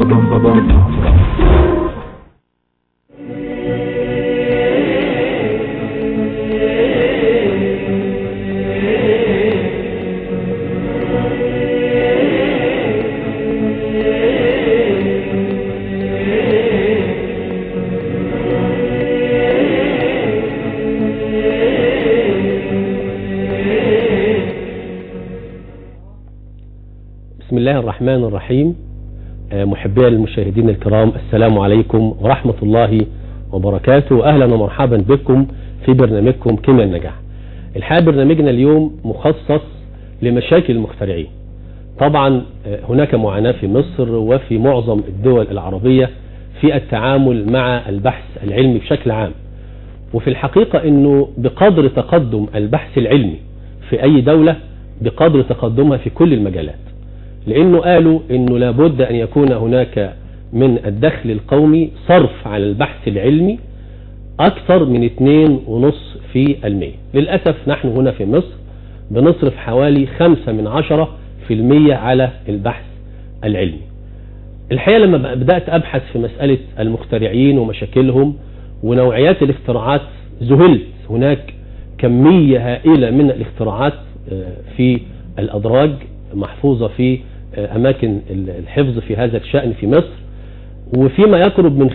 بسم الله الرحمن الرحيم آه، محبي المشاهدين الكرام السلام عليكم ورحمة الله وبركاته أهلا ومرحبا بكم في برنامجكم كيمياء النجاح الحقيقة برنامجنا اليوم مخصص لمشاكل المخترعين طبعا آه، هناك معاناة في مصر وفي معظم الدول العربية في التعامل مع البحث العلمي بشكل عام وفي الحقيقة انه بقدر تقدم البحث العلمي في اي دولة بقدر تقدمها في كل المجالات لانه قالوا انه لابد ان يكون هناك من الدخل القومي صرف على البحث العلمي اكثر من 2.5 في المية للأسف نحن هنا في مصر بنصرف حوالي 5 من عشرة في المية على البحث العلمي الحقيقة لما بدأت أبحث في مسألة المخترعين ومشاكلهم ونوعيات الاختراعات ذهلت هناك كمية هائلة من الاختراعات آه، في الأدراج محفوظة في آه، أماكن الحفظ في هذا الشأن في مصر وفيما يقرب من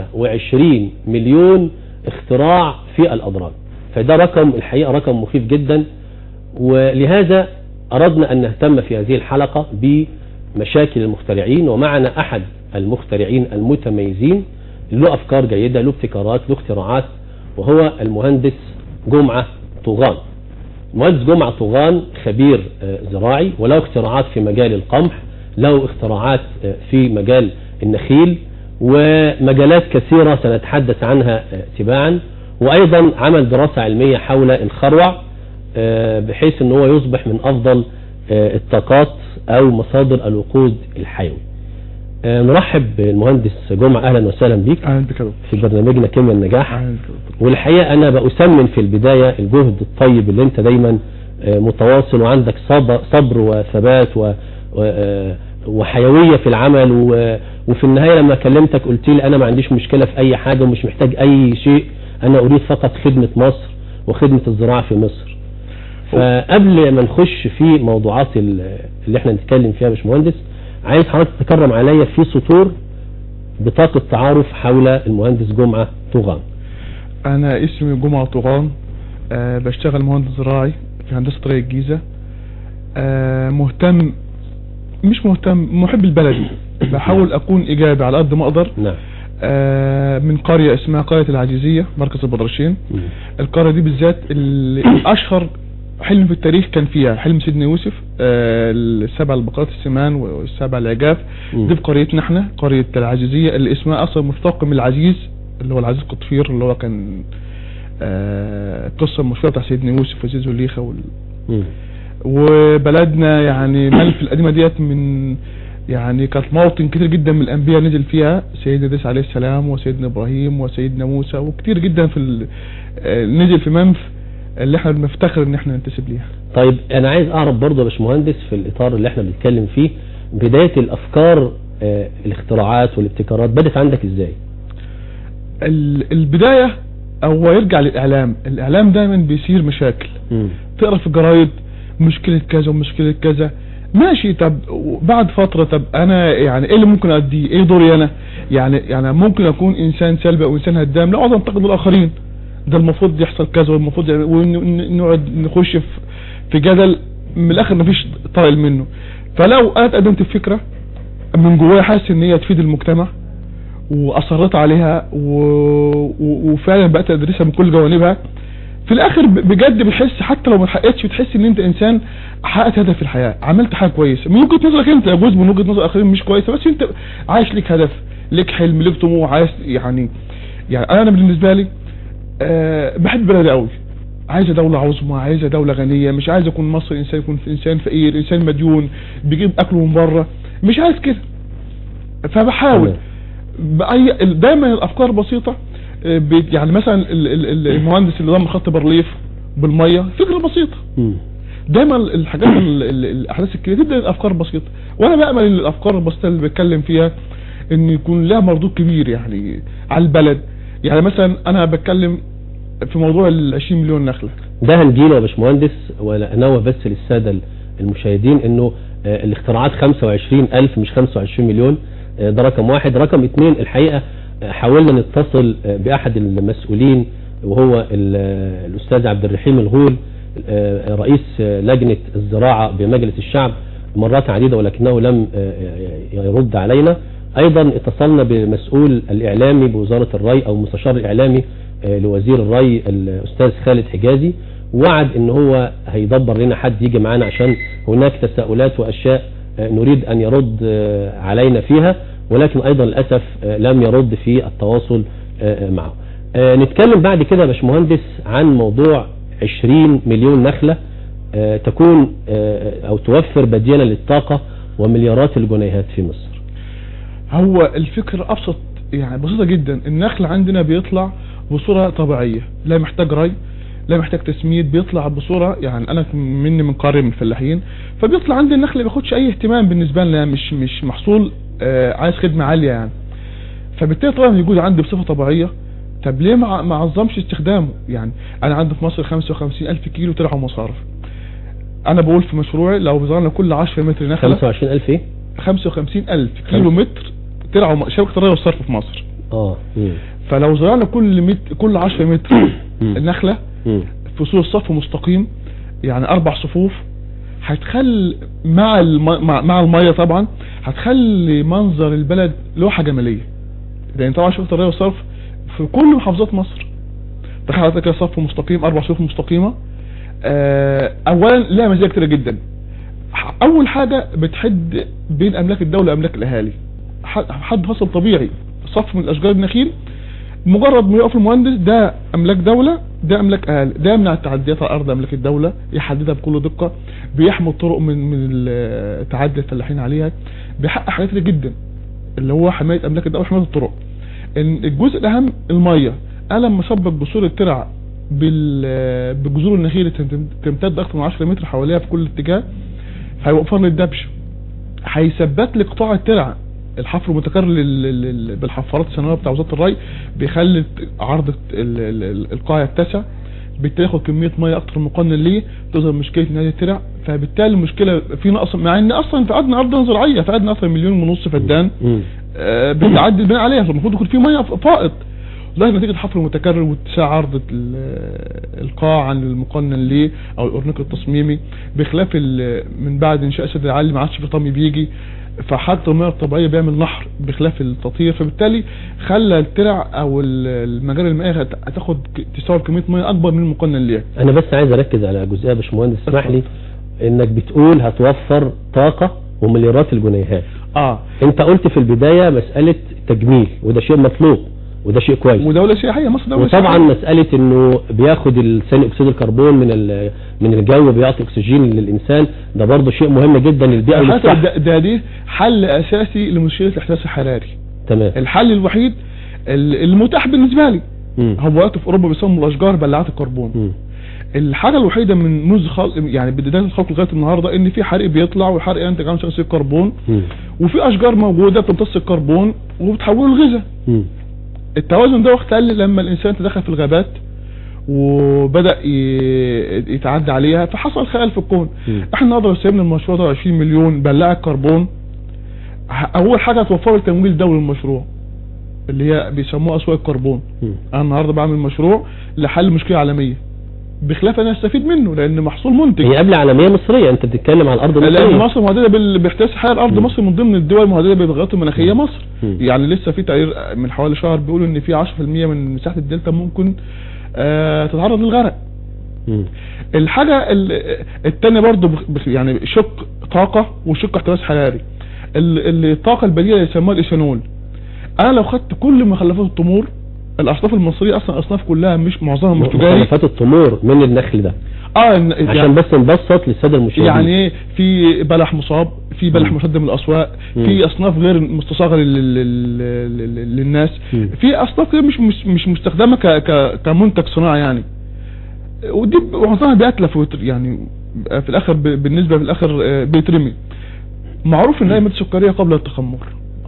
25 مليون اختراع في الأدراج فده رقم الحقيقة رقم مخيف جدا ولهذا أردنا أن نهتم في هذه الحلقة بمشاكل المخترعين ومعنا أحد المخترعين المتميزين له أفكار جيدة له ابتكارات له اختراعات وهو المهندس جمعة طوغان مهندس جمعة طوغان خبير آه، زراعي وله اختراعات في مجال القمح له اختراعات آه، في مجال النخيل ومجالات كثيرة سنتحدث عنها آه، تباعا وأيضا عمل دراسة علمية حول الخروع آه، بحيث ان هو يصبح من أفضل آه، الطاقات أو مصادر الوقود الحيوي آه، نرحب بالمهندس جمعة أهلا وسهلا بك اهلا بك يا دكتور. في برنامجنا كيمياء النجاح اهلا بك يا دكتور. والحقيقة أنا بأسمن في البداية الجهد الطيب اللي أنت دايما آه، متواصل وعندك صبر, صبر وثبات و و- آه، وحيوية في العمل و- وفي النهاية لما كلمتك قلت لي أنا ما عنديش مشكلة في أي حاجة ومش محتاج أي شيء أنا أريد فقط خدمة مصر وخدمة الزراعة في مصر فقبل ما نخش في موضوعات ال- اللي احنا نتكلم فيها يا باشمهندس عايز حضرتك تكرم عليا في سطور بطاقة تعارف حول المهندس جمعة طوغان انا اسمي جمعة طوغان أه بشتغل مهندس زراعي في هندسة طريق الجيزة أه مهتم مش مهتم محب البلدي بحاول اكون ايجابي على قد ما اقدر نعم أه من قرية اسمها قرية العجيزية مركز البدرشين مم. القرية دي بالذات اللي الاشهر حلم في التاريخ كان فيها حلم سيدنا يوسف آه السبع البقرات السمان والسبع العجاف مم. دي في قريتنا احنا قرية العزيزية اللي اسمها اصلا مشتق من العزيز اللي هو العزيز قطفير اللي هو كان آه قصة المشهورة بتاع سيدنا يوسف وزيز وليخة وال... مم. وبلدنا يعني ملف القديمة ديت من يعني كانت موطن كتير جدا من الانبياء نزل فيها سيدنا ادريس عليه السلام وسيدنا ابراهيم وسيدنا موسى وكتير جدا في ال... آه، نزل في منف اللي احنا بنفتخر ان احنا ننتسب ليها طيب انا عايز اعرف برضه يا باشمهندس في الاطار اللي احنا بنتكلم فيه بداية الافكار آه، الاختراعات والابتكارات بدت عندك ازاي ال- البداية هو يرجع للإعلام الإعلام دايما بيصير مشاكل مم. تقرا في الجرايد مشكلة كذا ومشكلة كذا ماشي طب بعد فترة طب أنا يعني إيه اللي ممكن أديه إيه دوري أنا يعني يعني ممكن أكون إنسان سلبي أو إنسان هدام لا أقعد أنتقد الآخرين ده المفروض يحصل كذا والمفروض يعني ونقعد نخش في في جدل من الآخر مفيش طائل منه فلو أنا اتقدمت بفكرة من جوايا حاسس إن هي تفيد المجتمع واصريت عليها و... و... وفعلا بقيت ادرسها من كل جوانبها في الاخر ب- بجد بتحس حتى لو ما حققتش بتحس ان انت انسان حققت هدف في الحياه عملت حاجه كويسه من وجهه نظرك انت جزء من وجهه نظر الاخرين مش كويسه بس انت عايش ليك هدف ليك حلم ليك طموح عايز يعني يعني انا بالنسبه لي أه بحب بلدي قوي عايزه دولة عظمى عايزه دولة غنية مش عايز اكون مصر انسان يكون انسان فقير انسان مديون بيجيب اكله من بره مش عايز كده فبحاول تمام. بأي دايما الافكار بسيطة آه، بي- يعني مثلا ال- ال- ال- المهندس اللي ضم خط بارليف بالمية فكرة بسيطة مم. دايما الحاجات ال- ال- الاحداث الكبيرة تبدا الافكار بسيطة وانا بامل ان الافكار البسيطة اللي بتكلم فيها ان يكون لها مردود كبير يعني على البلد يعني مثلا انا بتكلم في موضوع ال 20 مليون نخله ده هنجيله يا باشمهندس ولا انوه بس للساده المشاهدين انه آه، الاختراعات 25 الف مش 25 مليون آه، ده رقم واحد رقم اثنين الحقيقه آه، حاولنا نتصل آه، باحد المسؤولين وهو ال- آه، الاستاذ عبد الرحيم الغول آه، رئيس آه، لجنه الزراعه بمجلس الشعب مرات عديده ولكنه لم آه، آه، يرد علينا ايضا اتصلنا بمسؤول الاعلامي بوزاره الري او المستشار الاعلامي آه، لوزير الري الاستاذ خالد حجازي وعد ان هو هيدبر لنا حد يجي معانا عشان هناك تساؤلات واشياء آه، نريد ان يرد آه، علينا فيها ولكن ايضا للاسف آه، لم يرد في التواصل آه، معه آه، نتكلم بعد كده يا باشمهندس عن موضوع 20 مليون نخلة آه، تكون آه، او توفر بديلا للطاقة ومليارات الجنيهات في مصر هو الفكرة ابسط يعني بسيطة جدا النخل عندنا بيطلع بصورة طبيعية لا محتاج ري لا محتاج تسميد بيطلع بصورة يعني انا مني من قرية من الفلاحين فبيطلع عندي النخل ما بياخدش اي اهتمام بالنسبة لنا مش مش محصول آه عايز خدمة عالية يعني فبالتالي طبعا يجوز عندي بصفة طبيعية طب ليه ما ما عظمش استخدامه يعني انا عندي في مصر 55 الف كيلو ترعة ومصارف انا بقول في مشروعي لو زرعنا كل 10 متر نخلة 25000 ايه 55 الف كيلو متر ترعة وم- شبكة الري والصرف في مصر اه مم. فلو زرعنا كل مت... كل 10 متر مم. نخلة مم. في صورة صف مستقيم يعني اربع صفوف هتخلي مع الم... مع... مع المية طبعا هتخلي منظر البلد لوحة جمالية لان طبعا شبكة الري والصرف في كل محافظات مصر تخيل حضرتك كده صف مستقيم اربع صفوف مستقيمة آه، اولا لها مزايا كتيرة جدا ح- اول حاجة بتحد بين املاك الدولة واملاك الاهالي ح- حد فصل طبيعي صف من الاشجار النخيل مجرد ما يقف المهندس ده املاك دولة ده املاك اهالي ده يمنع التعديات على ارض املاك الدولة يحددها بكل دقة بيحمي الطرق من من ال- تعدي الفلاحين عليها بيحقق حاجات كتير جدا اللي هو حماية املاك الدولة وحماية الطرق إن الجزء الاهم المية انا لما اصبب بصورة ترع بال- بالجذور النخيل اللي تم- تمتد اكثر من 10 متر حواليها في كل اتجاه هيوفر لي الدبش هيثبت لي قطاع الترع الحفر المتكرر لل- لل- بالحفارات السنويه بتاع وزاره الري بيخلي عرض ال- ال- ال- القاع يتسع بالتالي ياخد كميه ميه اكتر مقنن ليه تظهر مشكله نادي الترع فبالتالي المشكله في نقص مع ان اصلا في عندنا ارض زراعيه في عندنا اصلا مليون ونص فدان مم. آه، بتعدي البناء عليها المفروض يكون في ميه فائض ده نتيجة حفر متكرر واتساع عرض ال- القاع عن المقنن ليه او الارنق التصميمي بخلاف ال- من بعد انشاء سد العالي ما عادش في طمي بيجي فحتى المياه الطبيعية بيعمل نحر بخلاف التطهير فبالتالي خلى الترع او ال- المجاري المائية هت- هتاخد ك- تستوعب كمية مياه اكبر من المقنن ليها انا بس عايز اركز على جزئيه يا باشمهندس اسمح لي انك بتقول هتوفر طاقه ومليارات الجنيهات اه انت قلت في البدايه مساله تجميل وده شيء مطلوب وده شيء كويس ودولة سياحية مصر دولة وطبعا سياحية. مساله انه بياخد ثاني اكسيد الكربون من ال- من الجو بيعطي اكسجين للانسان ده برضه شيء مهم جدا للبيئه حتى والصحه ده, ده دي حل اساسي لمشكلة الاحتباس الحراري تمام الحل الوحيد ال- المتاح بالنسبة لي مم. هو وقت في اوروبا بيسموا الاشجار بلعات الكربون مم. الحاجه الوحيده من منذ خلق يعني بدايه الخلق لغايه النهارده ان في حريق بيطلع والحريق ينتج عنه ثاني اكسيد الكربون مم. وفي اشجار موجوده بتمتص الكربون وبتحوله لغذاء مم. التوازن ده اختل لما الانسان تدخل في الغابات وبدا ي- يتعدى عليها فحصل خلل في الكون مم. احنا النهارده لو سيبنا المشروع ده 20 مليون بلاعه كربون ه- اول حاجه هتوفر التمويل الدولي للمشروع اللي هي بيسموها اسواق الكربون مم. انا النهارده بعمل مشروع لحل مشكله عالميه بخلاف انا استفيد منه لان محصول منتج هي قبل عالميه مصريه انت بتتكلم عن الارض لان المصريه مصر مهدده بال- باحتباس الحراره الارض مم. مصر من ضمن الدول المهدده بالتغيرات المناخيه مصر مم. يعني لسه في تقرير من حوالي شهر بيقولوا ان في 10% من مساحه الدلتا ممكن آه تتعرض للغرق مم. الحاجه ال- التانية برضو بخ- بخ- يعني شق طاقه وشق احتباس حراري ال- الطاقه البديله اللي يسموها الايثانول انا لو خدت كل مخلفات التمور الاصناف المصريه اصلا اصناف كلها مش معظمها مش تجاري مخلفات التمور من النخل ده اه إن- عشان بس نبسط للساده المشاهدين يعني ايه في بلح مصاب في بلح مم. مشد من الاسواق مم. في اصناف غير مستصاغه لل- لل- لل- للناس مم. في اصناف غير مش مش مش مستخدمه ك ك كمنتج صناعي يعني ودي معظمها بيتلف ويتر- يعني في الاخر ب- بالنسبه في الاخر آه، بيترمي معروف ان اي ماده سكريه قبل التخمر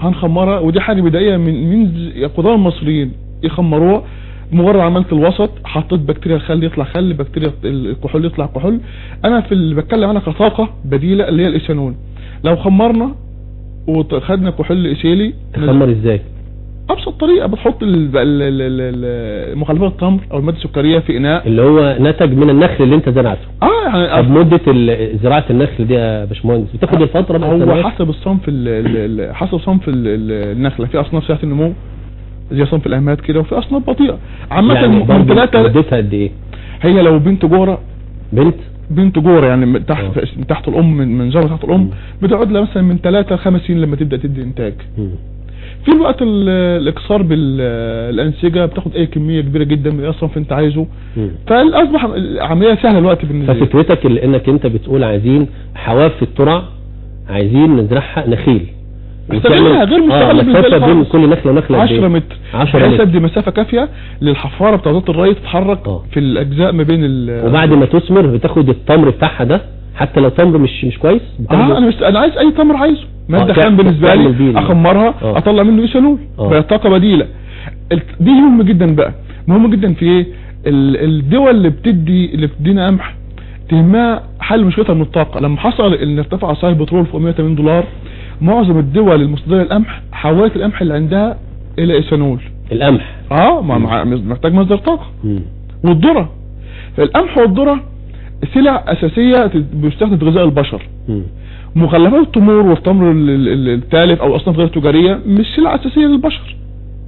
هنخمرها ودي حاجه بدائيه من من ز- القدامى المصريين يخمروها مجرد عملت الوسط حطيت بكتيريا الخل يطلع خل بكتيريا الكحول يطلع كحول انا في اللي بتكلم عنها كطاقه بديله اللي هي الايثانول لو خمرنا وخدنا كحول ايثيلي تخمر ازاي ابسط طريقه بتحط ال- ال- ال- ال- ال- مخلفات التمر او الماده السكريه في اناء اللي هو نتج من النخل اللي انت زرعته اه طب يعني مدة ال- زراعة النخل دي يا باشمهندس بتاخد الفترة بقى هو السنوات؟ حسب الصنف ال- ال- ال- حسب صنف ال- ال- النخله في اصناف سريعه النمو زي صنف الاهمات كده وفي اصناف بطيئه عامه يعني من برضه ثلاثه مدتها قد ايه؟ هي لو بنت جوره بنت بنت جوره يعني من تحت آه. من تحت الام من من زوجة تحت الام مم. بتقعد لها مثلا من ثلاثة لخمس سنين لما تبدا تدي انتاج مم. في الوقت ال- الاكسار بالانسجه بتاخد اي كميه كبيره جدا من اي صنف انت عايزه مم. فاصبح العمليه سهله الوقت بالنسبه لي ففكرتك اللي انك انت بتقول عايزين حواف في الترع عايزين نزرعها نخيل استغلها غير مستغلة بالنسبة لي مسافة بين خالص. كل نخلة ونخلة قد 10 ايه؟ متر 10 بحيث متر ادي مسافه كافيه للحفاره بتاع وزاره الري تتحرك آه. في الاجزاء ما بين ال وبعد ما تثمر بتاخد التمر بتاعها ده حتى لو تمر مش مش كويس اه انا مش انا عايز اي تمر عايزه ماده آه، خام بالنسبه تعمل بيه لي دي. اخمرها آه. اطلع منه ايثانول آه. بقى طاقه بديله الت- دي مهم جدا بقى مهم جدا في ايه ال- الدول اللي بتدي اللي بتدينا قمح تهمها حل مشكلتها من الطاقه لما حصل ان ارتفع اسعار البترول فوق 180 دولار معظم الدول المصدره للقمح حولت القمح اللي عندها الى ايثانول القمح اه ما مع- محتاج مصدر طاقه مم. والذره فالقمح والذره سلع اساسيه تت- بتستخدم في غذاء البشر مم. مخلفات التمور والتمر ال- ال- ال- التالف او اصناف غير تجاريه مش سلع اساسيه للبشر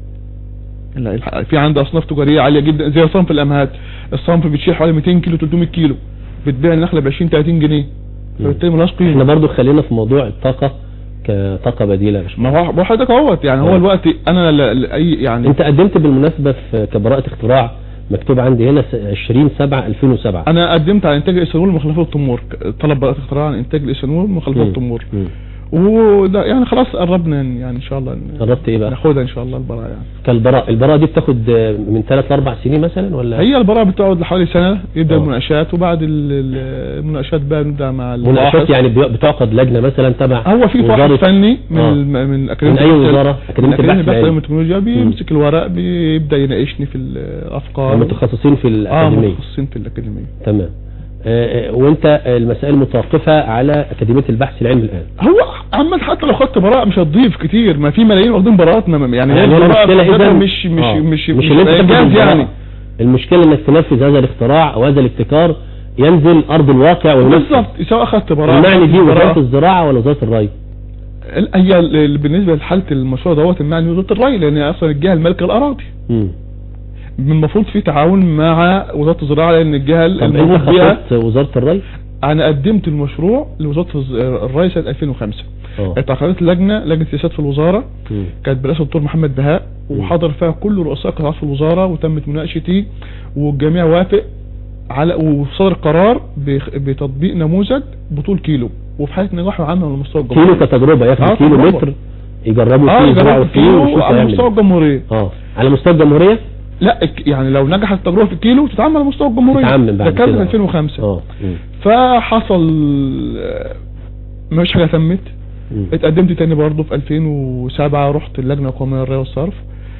لا الح- في عندي اصناف تجاريه عاليه جدا زي صنف الامهات الصنف بتشيل حوالي 200 كيلو 300 كيلو بتبيع النخله ب 20 30 جنيه فبالتالي ملهاش احنا قيمه برضو خلينا في موضوع الطاقة كطاقة بديلة يا باشمهندس ما هو ما هو حضرتك اهوت يعني هو آه. الوقت انا ل- ل- اي يعني انت قدمت بالمناسبة في كبراءة اختراع مكتوب عندي هنا س- 20 7 2007 انا قدمت على انتاج الايثانول ومخلفات التمور طلب براءه اختراع عن انتاج الايثانول ومخلفات مم. التمور مم. وده يعني خلاص قربنا يعني ان شاء الله ن- قربت ايه بقى؟ ناخدها ان شاء الله البراءه يعني كالبراء البراءة دي بتاخد آه، من 3 ل 4 سنين مثلا ولا هي البراءه بتقعد لحوالي سنه يبدا آه. المناقشات وبعد ال- ال- المناقشات بقى نبدا مع مناقشات الباحث. يعني بي- بتعقد لجنة مثلا تبع هو في واحد وزارة- فني من آه. الم- من اكاديميه من أي البحث- وزارة؟ أكاديمية من البحث العلمي. والتكنولوجيا بيمسك الورق بيبدا يناقشني في الافكار المتخصصين في اه الأكاديمية متخصصين في الاكاديميه تمام آه، آه، وانت المسائل متوقفة على أكاديمية البحث العلمي الآن هو عامة حتى لو خدت براءة مش هتضيف كتير ما في ملايين واخدين براءات ما- يعني هي يعني هي البراءة المشكلة بتاعتها إذا مش مش آه. مش مش اللي انت تاخد إنجاز البراءة. يعني المشكلة انك تنفذ هذا الاختراع او هذا الابتكار ينزل ارض الواقع وينفذ بالظبط سواء اخدت براءة المعني دي براءة. وزارة الزراعة ولا وزارة الري ال- هي ال- ال- بالنسبة لحالة المشروع دوت المعني وزارة الري لان هي اصلا الجهة المالكة الاراضي مم. المفروض في تعاون مع وزارة الزراعة لان الجهة طب انت المنوط بها خططت وزارة الري انا قدمت المشروع لوزارة الز- الري سنة 2005 اه اتعقدت لجنة لجنة سياسات في الوزارة مم. كانت برئاسة الدكتور محمد بهاء مم. وحضر فيها كل رؤساء قطاعات في الوزارة وتمت مناقشتي والجميع وافق على وصدر قرار بخ- بتطبيق نموذج بطول كيلو وفي حالة نجاحه عامة على مستوى كيلو الجمهورية كتجربة ياخد آه، كيلو تجربة. متر يجربوا اه فيه يزرعوا جربت فيه كيلو ويشوفوا على هيعمل مستوى ايه. الجمهورية اه على مستوى الجمهورية لا الك- يعني لو نجحت التجربة في الكيلو تتعمل على مستوى الجمهورية تتعمم ده بعد كان كده. في 2005 اه مم. فحصل آه، مفيش حاجة تمت مم. اتقدمت تاني برضه في 2007 رحت اللجنة القومية للري والصرف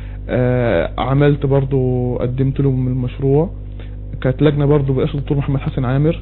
آه عملت برضه قدمت لهم المشروع كانت لجنة برضه برئاسة الدكتور محمد حسن عامر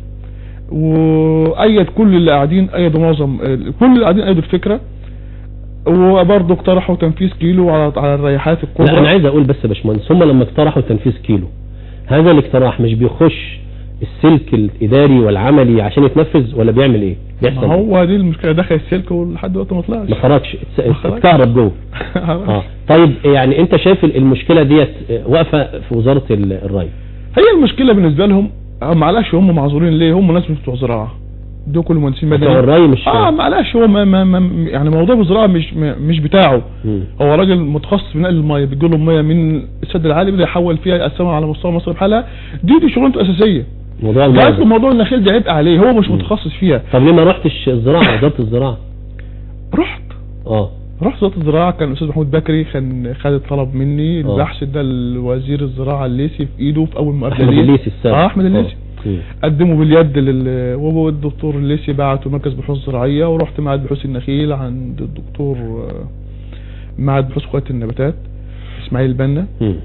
وأيد كل اللي قاعدين أيدوا معظم آه، كل اللي قاعدين أيدوا الفكرة وبرضه اقترحوا تنفيذ كيلو على على الريحات لا انا الكبرى عايز اقول بس يا باشمهندس هم لما اقترحوا تنفيذ كيلو هذا الاقتراح مش بيخش السلك الاداري والعملي عشان يتنفذ ولا بيعمل ايه ما بيحصل إيه؟ هو دي المشكلة دخل السلك ولحد دلوقتي ما طلعش ما خرجش اتس- ما خرجش. اتكهرب جوه اه طيب يعني انت شايف المشكله ديت واقفه في وزاره ال- الري هي المشكلة بالنسبة لهم آه، معلش هم معذورين ليه هم ناس مش بتوع زراعة دول كل مهندسين بتوع مدني الري مش اه معلش هو ما ما ما يعني موضوع الزراعة مش ما- مش بتاعه مم. هو راجل متخصص في نقل المية بيجي له المية من السد العالي بيبدا يحول فيها يقسمها على مستوى مصر بحالها دي دي شغلانته الأساسية موضوع جايز الموضوع موضوع النخيل ده عبء عليه هو مش متخصص فيها طب ليه ما رحتش الزراعه وزاره الزراعه رحت اه رحت وزارة الزراعة كان الأستاذ محمود بكري كان خد الطلب مني آه. البحث ده الوزير الزراعة الليسي في إيده في أول مقابلة احمد ليه. الليسي السابق اه أحمد الليسي مم. قدموا باليد لل وهو الدكتور الليسي بعته مركز بحوث زراعية ورحت معهد بحوث النخيل عند الدكتور آه، معهد بحوث قوات النباتات اسماعيل البنا مم.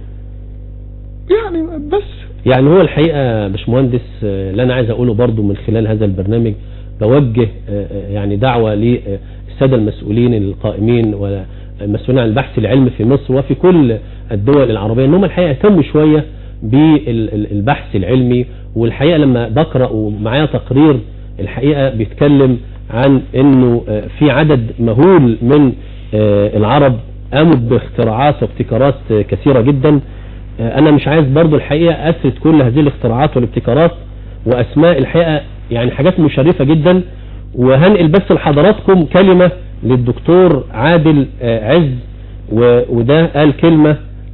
يعني بس يعني هو الحقيقة يا باشمهندس آه، اللي أنا عايز أقوله برضو من خلال هذا البرنامج بوجه آه، آه، يعني دعوة للسادة المسؤولين القائمين والمسؤولين عن البحث العلمي في مصر وفي كل الدول العربية أنهم الحقيقة يهتموا شوية بالبحث العلمي والحقيقة لما بقرأ ومعايا تقرير الحقيقة بيتكلم عن أنه آه، في عدد مهول من آه، العرب قاموا باختراعات وابتكارات آه، كثيرة جدا آه، انا مش عايز برضو الحقيقة اثبت كل هذه الاختراعات والابتكارات واسماء الحقيقة يعني حاجات مشرفة جدا وهنقل بس لحضراتكم كلمة للدكتور عادل آه، عز و- وده قال كلمة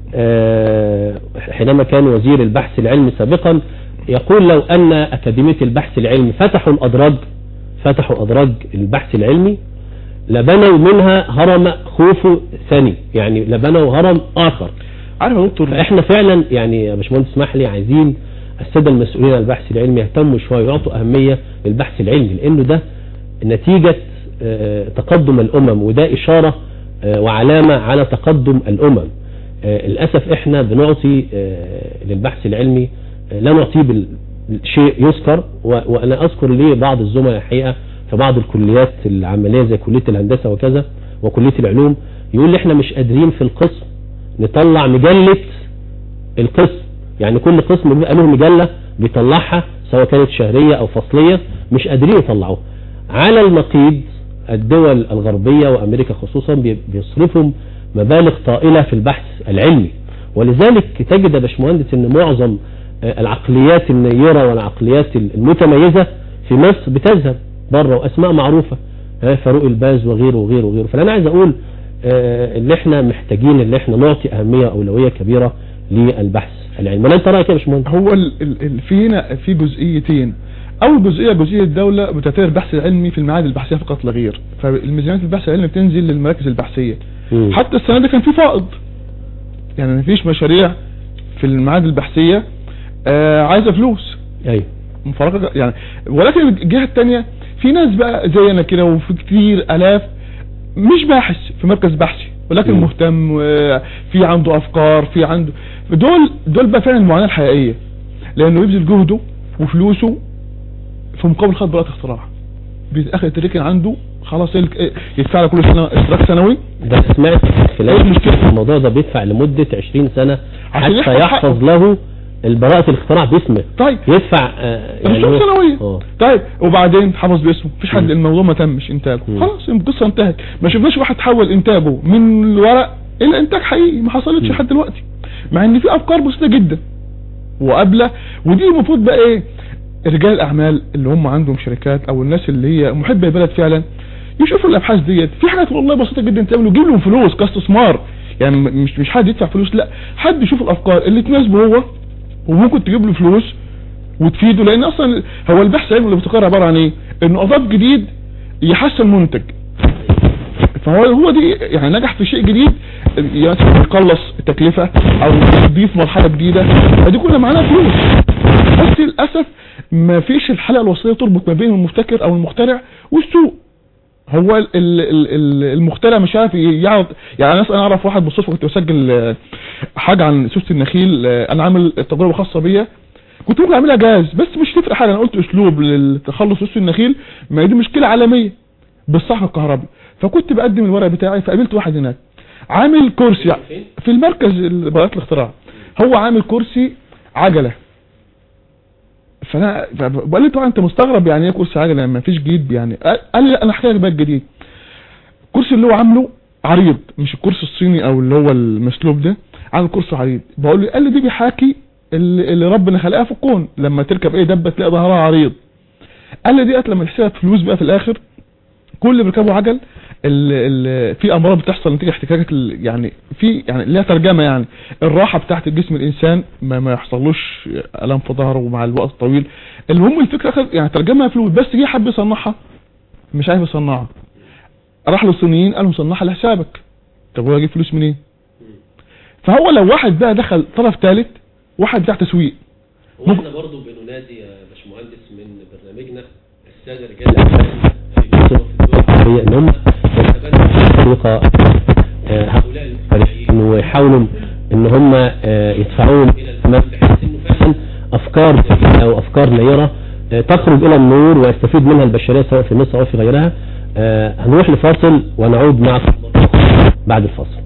آه، حينما كان وزير البحث العلمي سابقا يقول لو ان اكاديمية البحث العلمي فتحوا الادراج فتحوا ادراج البحث العلمي لبنوا منها هرم خوفو ثاني يعني لبنوا هرم اخر عارف يا دكتور فاحنا فعلا يعني يا باشمهندس اسمح لي عايزين الساده المسؤولين عن البحث العلمي يهتموا شويه ويعطوا اهميه للبحث العلمي لانه ده نتيجه آه، تقدم الامم وده اشاره آه، وعلامه على تقدم الامم آه، للاسف احنا بنعطي آه، للبحث العلمي آه، لا نعطيه بالشيء يذكر و- وانا اذكر لي بعض الزملاء الحقيقه في بعض الكليات العمليه زي كليه الهندسه وكذا وكليه العلوم يقول لي احنا مش قادرين في القسم نطلع مجله القسم يعني كل قسم بيبقى له مجلة بيطلعها سواء كانت شهرية او فصلية مش قادرين يطلعوها على النقيض الدول الغربية وامريكا خصوصا بي- بيصرفوا مبالغ طائلة في البحث العلمي ولذلك تجد يا باشمهندس ان معظم آه، العقليات النيرة والعقليات المتميزة في مصر بتذهب بره واسماء معروفة آه، فاروق الباز وغيره وغيره وغيره فانا عايز اقول آه، اللي احنا محتاجين اللي احنا نعطي اهمية اولوية كبيرة للبحث العلمي ولا انت رايك إيه يا باشمهندس هو ال ال ال في هنا في جزئيتين اول جزئيه جزئيه الدوله بتعتبر البحث العلمي في المعاهد البحثيه فقط لا غير فالميزانيات البحث العلمي بتنزل للمراكز البحثيه مم. حتى السنه دي كان في فائض يعني مفيش مشاريع في المعاهد البحثيه آه عايزه فلوس ايوه مفارقه يعني ولكن الجهه الثانيه في ناس بقى زينا كده وفي كتير الاف مش باحث في مركز بحثي ولكن مم. مهتم آه، في عنده افكار في عنده دول دول بقى فعلا المعاناه الحقيقيه لانه يبذل جهده وفلوسه في مقابل خد براءه اختراع بالاخر يتركن عنده خلاص يلك- يدفع له كل سنه اشتراك سنوي ده أنا سمعت إيه خلال المشكلة؟ الموضوع ده بيدفع لمدة 20 سنة عشان حتى يحفظ يحفظ له البراءة الاختراع باسمه طيب يدفع آه، رسوم هو- سنويه اه طيب وبعدين حفظ باسمه مفيش حد مم. الموضوع ما تمش انتاجه مم. خلاص القصه انتهت ما شفناش واحد حول انتاجه من الورق الى انتاج حقيقي ما حصلتش مم. لحد دلوقتي مع ان في افكار بسيطه جدا وقابله ودي المفروض بقى ايه رجال الاعمال اللي هم عندهم شركات او الناس اللي هي محبه البلد فعلا يشوفوا الابحاث ديت في حاجات والله بسيطه جدا تعمل ويجيب لهم فلوس كاستثمار يعني م- مش مش حد يدفع فلوس لا حد يشوف الافكار اللي تناسبه هو وممكن تجيب له فلوس وتفيده لان اصلا هو البحث العلمي اللي بتقرر عباره عن ايه انه اضاف جديد يحسن منتج فهو هو دي يعني نجح في شيء جديد يعني يقلص التكلفه او يضيف مرحله جديده فدي كلها معناها فلوس بس للاسف ما فيش الحلقه الوسطيه تربط ما بين المبتكر او المخترع والسوق هو ال- ال- ال- ال- المخترع مش عارف يعرض يعني انا انا اعرف واحد بالصدفه كنت بسجل آه، حاجه عن سوسه النخيل آه، انا عامل تجربه خاصه بيا كنت ممكن اعملها جاهز بس مش تفرق حاجه انا قلت اسلوب للتخلص سوسه النخيل ما هي دي مشكله عالميه بالصحن الكهربي فكنت بقدم الورق بتاعي فقابلت واحد هناك عامل كرسي في المركز براءة الاختراع هو عامل كرسي عجله فانا بقول لي طبعا انت مستغرب يعني ايه كرسي عجله ما فيش جديد يعني قال قال لي لا انا احكي لك بقى الجديد الكرسي اللي هو عامله عريض مش الكرسي الصيني او اللي هو المسلوب ده عامل كرسي عريض بقول له قال لي دي بيحاكي اللي اللي ربنا خلقها في الكون لما تركب ايه دبه تلاقي ظهرها عريض قال لي ديت لما نحسبها فلوس بقى في الاخر كل اللي بيركبوا عجل ال ال في امراض بتحصل نتيجه احتكاكات ال- يعني في يعني ليها ترجمه يعني الراحه بتاعت الجسم الانسان ما, ما يحصلوش الام في ظهره مع الوقت الطويل المهم الفكره أخذ يعني ترجمها فلوس بس جه حب يصنعها مش عارف يصنعها راح للصينيين قالوا صنعها لحسابك طب هو يجيب فلوس منين فهو لو واحد بقى دخل طرف ثالث واحد بتاع تسويق واحنا برضو بننادي يا باشمهندس من برنامجنا الساده رجال الاعمال في مصر وفي الدول العربيه ان هم يتبنوا الطريقه آه، هؤلاء المخترعين ويحاولوا ان هم آه، يدفعوهم الى الامام بحيث انه فعلا افكار جديدة او افكار نيرة آه، تخرج الى النور ويستفيد منها البشرية سواء في مصر او في غيرها آه، هنروح لفاصل ونعود معكم بعد الفاصل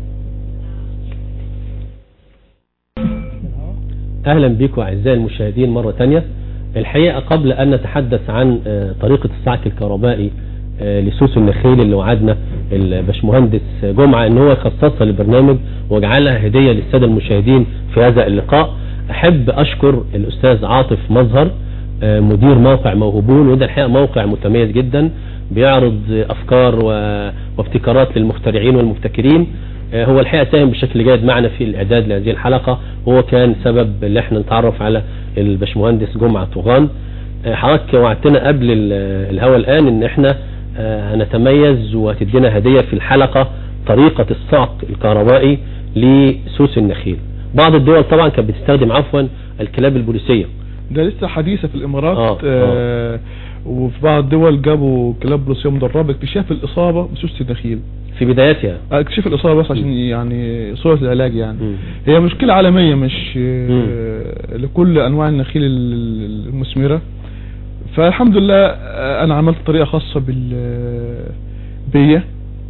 اهلا بكم اعزائي المشاهدين مرة تانية الحقيقة قبل ان نتحدث عن آه، طريقة الصعق الكهربائي آه، لسوس النخيل اللي وعدنا الباشمهندس جمعة ان هو يخصصها للبرنامج وجعلها هدية للسادة المشاهدين في هذا اللقاء احب اشكر الاستاذ عاطف مظهر آه، مدير موقع موهوبون وده الحقيقة موقع متميز جدا بيعرض افكار و- وابتكارات للمخترعين والمبتكرين آه، هو الحقيقة ساهم بشكل جيد معنا في الاعداد لهذه الحلقة وهو كان سبب اللي احنا نتعرف على الباشمهندس جمعة طغان آه، حضرتك وعدتنا قبل ال- الهوا الان ان احنا آه، هنتميز وهتدينا هدية في الحلقة طريقة الصعق الكهربائي لسوس النخيل بعض الدول طبعا كانت بتستخدم عفوا الكلاب البوليسية ده لسه حديثة في الامارات آه، آه وفي بعض الدول جابوا كلاب روسية مدربة اكتشاف الاصابة بسوس النخيل في بدايتها آه، اكتشاف الاصابة بس عشان يعني صورة العلاج يعني مم. هي مشكلة عالمية مش آه، لكل انواع النخيل ال- المثمرة فالحمد لله آه، انا عملت طريقة خاصة بال بيا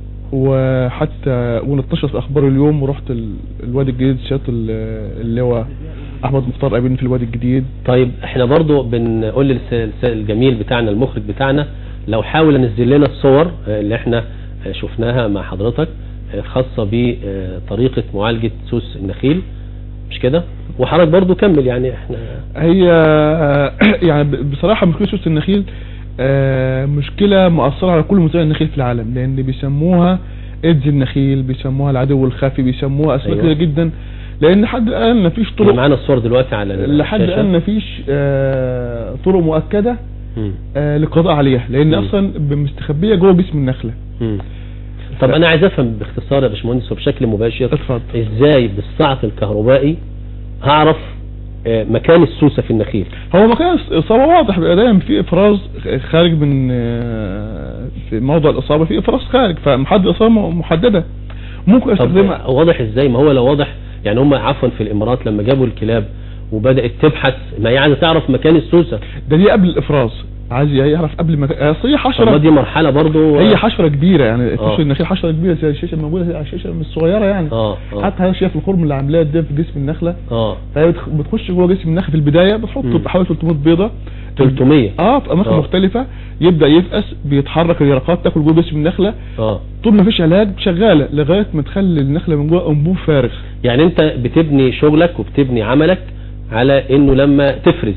وحتى ونتنشر في اخبار اليوم ورحت ال- الوادي الجديد سيادة ال- اللواء احمد مختار قابلني في الوادي الجديد طيب احنا برضو بنقول للس- الس- الجميل بتاعنا المخرج بتاعنا لو حاول انزل لنا الصور آه، اللي احنا آه، شفناها مع حضرتك آه، خاصة بطريقة معالجة سوس النخيل مش كده وحضرتك برضو كمل يعني احنا هي يعني ب- بصراحة مشكلة سوس النخيل آه، مشكلة مؤثرة على كل مزارع النخيل في العالم لأن بيسموها إيدز النخيل بيسموها العدو الخفي بيسموها أسماء أيوة. كتيرة جدا لأن لحد الآن مفيش اللي طرق معانا الصور دلوقتي على ال- لحد الشاشة. الآن مفيش آه، طرق مؤكدة مم. آه، للقضاء عليها لأن مم. أصلا مستخبية جوه جسم النخلة مم. طب انا عايز افهم باختصار يا باشمهندس وبشكل مباشر اتفضل ازاي بالصعق الكهربائي هعرف آه، مكان السوسة في النخيل هو مكان الإصابة واضح بيبقى دايما في إفراز خارج من آه، في موضع الإصابة في إفراز خارج فمحدد الإصابة محددة ممكن طب استخدمها واضح ازاي ما هو لو واضح يعني هم عفوا في الامارات لما جابوا الكلاب وبدأت تبحث ما هي عايزة تعرف مكان السوسة ده دي قبل الإفراز عايز يعرف قبل ما أصل هي طب ما حشرة دي مرحلة برضو هي حشرة كبيرة يعني آه. تخش النخيل حشرة كبيرة زي الشاشة الموجودة على الشاشة مش صغيرة يعني اه اه حتى هي شايف الخرم اللي عاملاه ده في جسم النخلة اه فهي بتخ- بتخش جوه جسم النخل في البداية بتحط مم. حوالي 300 بيضة 300 اه في اماكن آه. مختلفة يبدأ يفقس بيتحرك اليرقات تاكل جوه جسم النخلة اه طول ما فيش علاج شغالة لغاية ما تخلي النخلة من جوه انبوب فارغ يعني انت بتبني شغلك وبتبني عملك على انه لما تفرز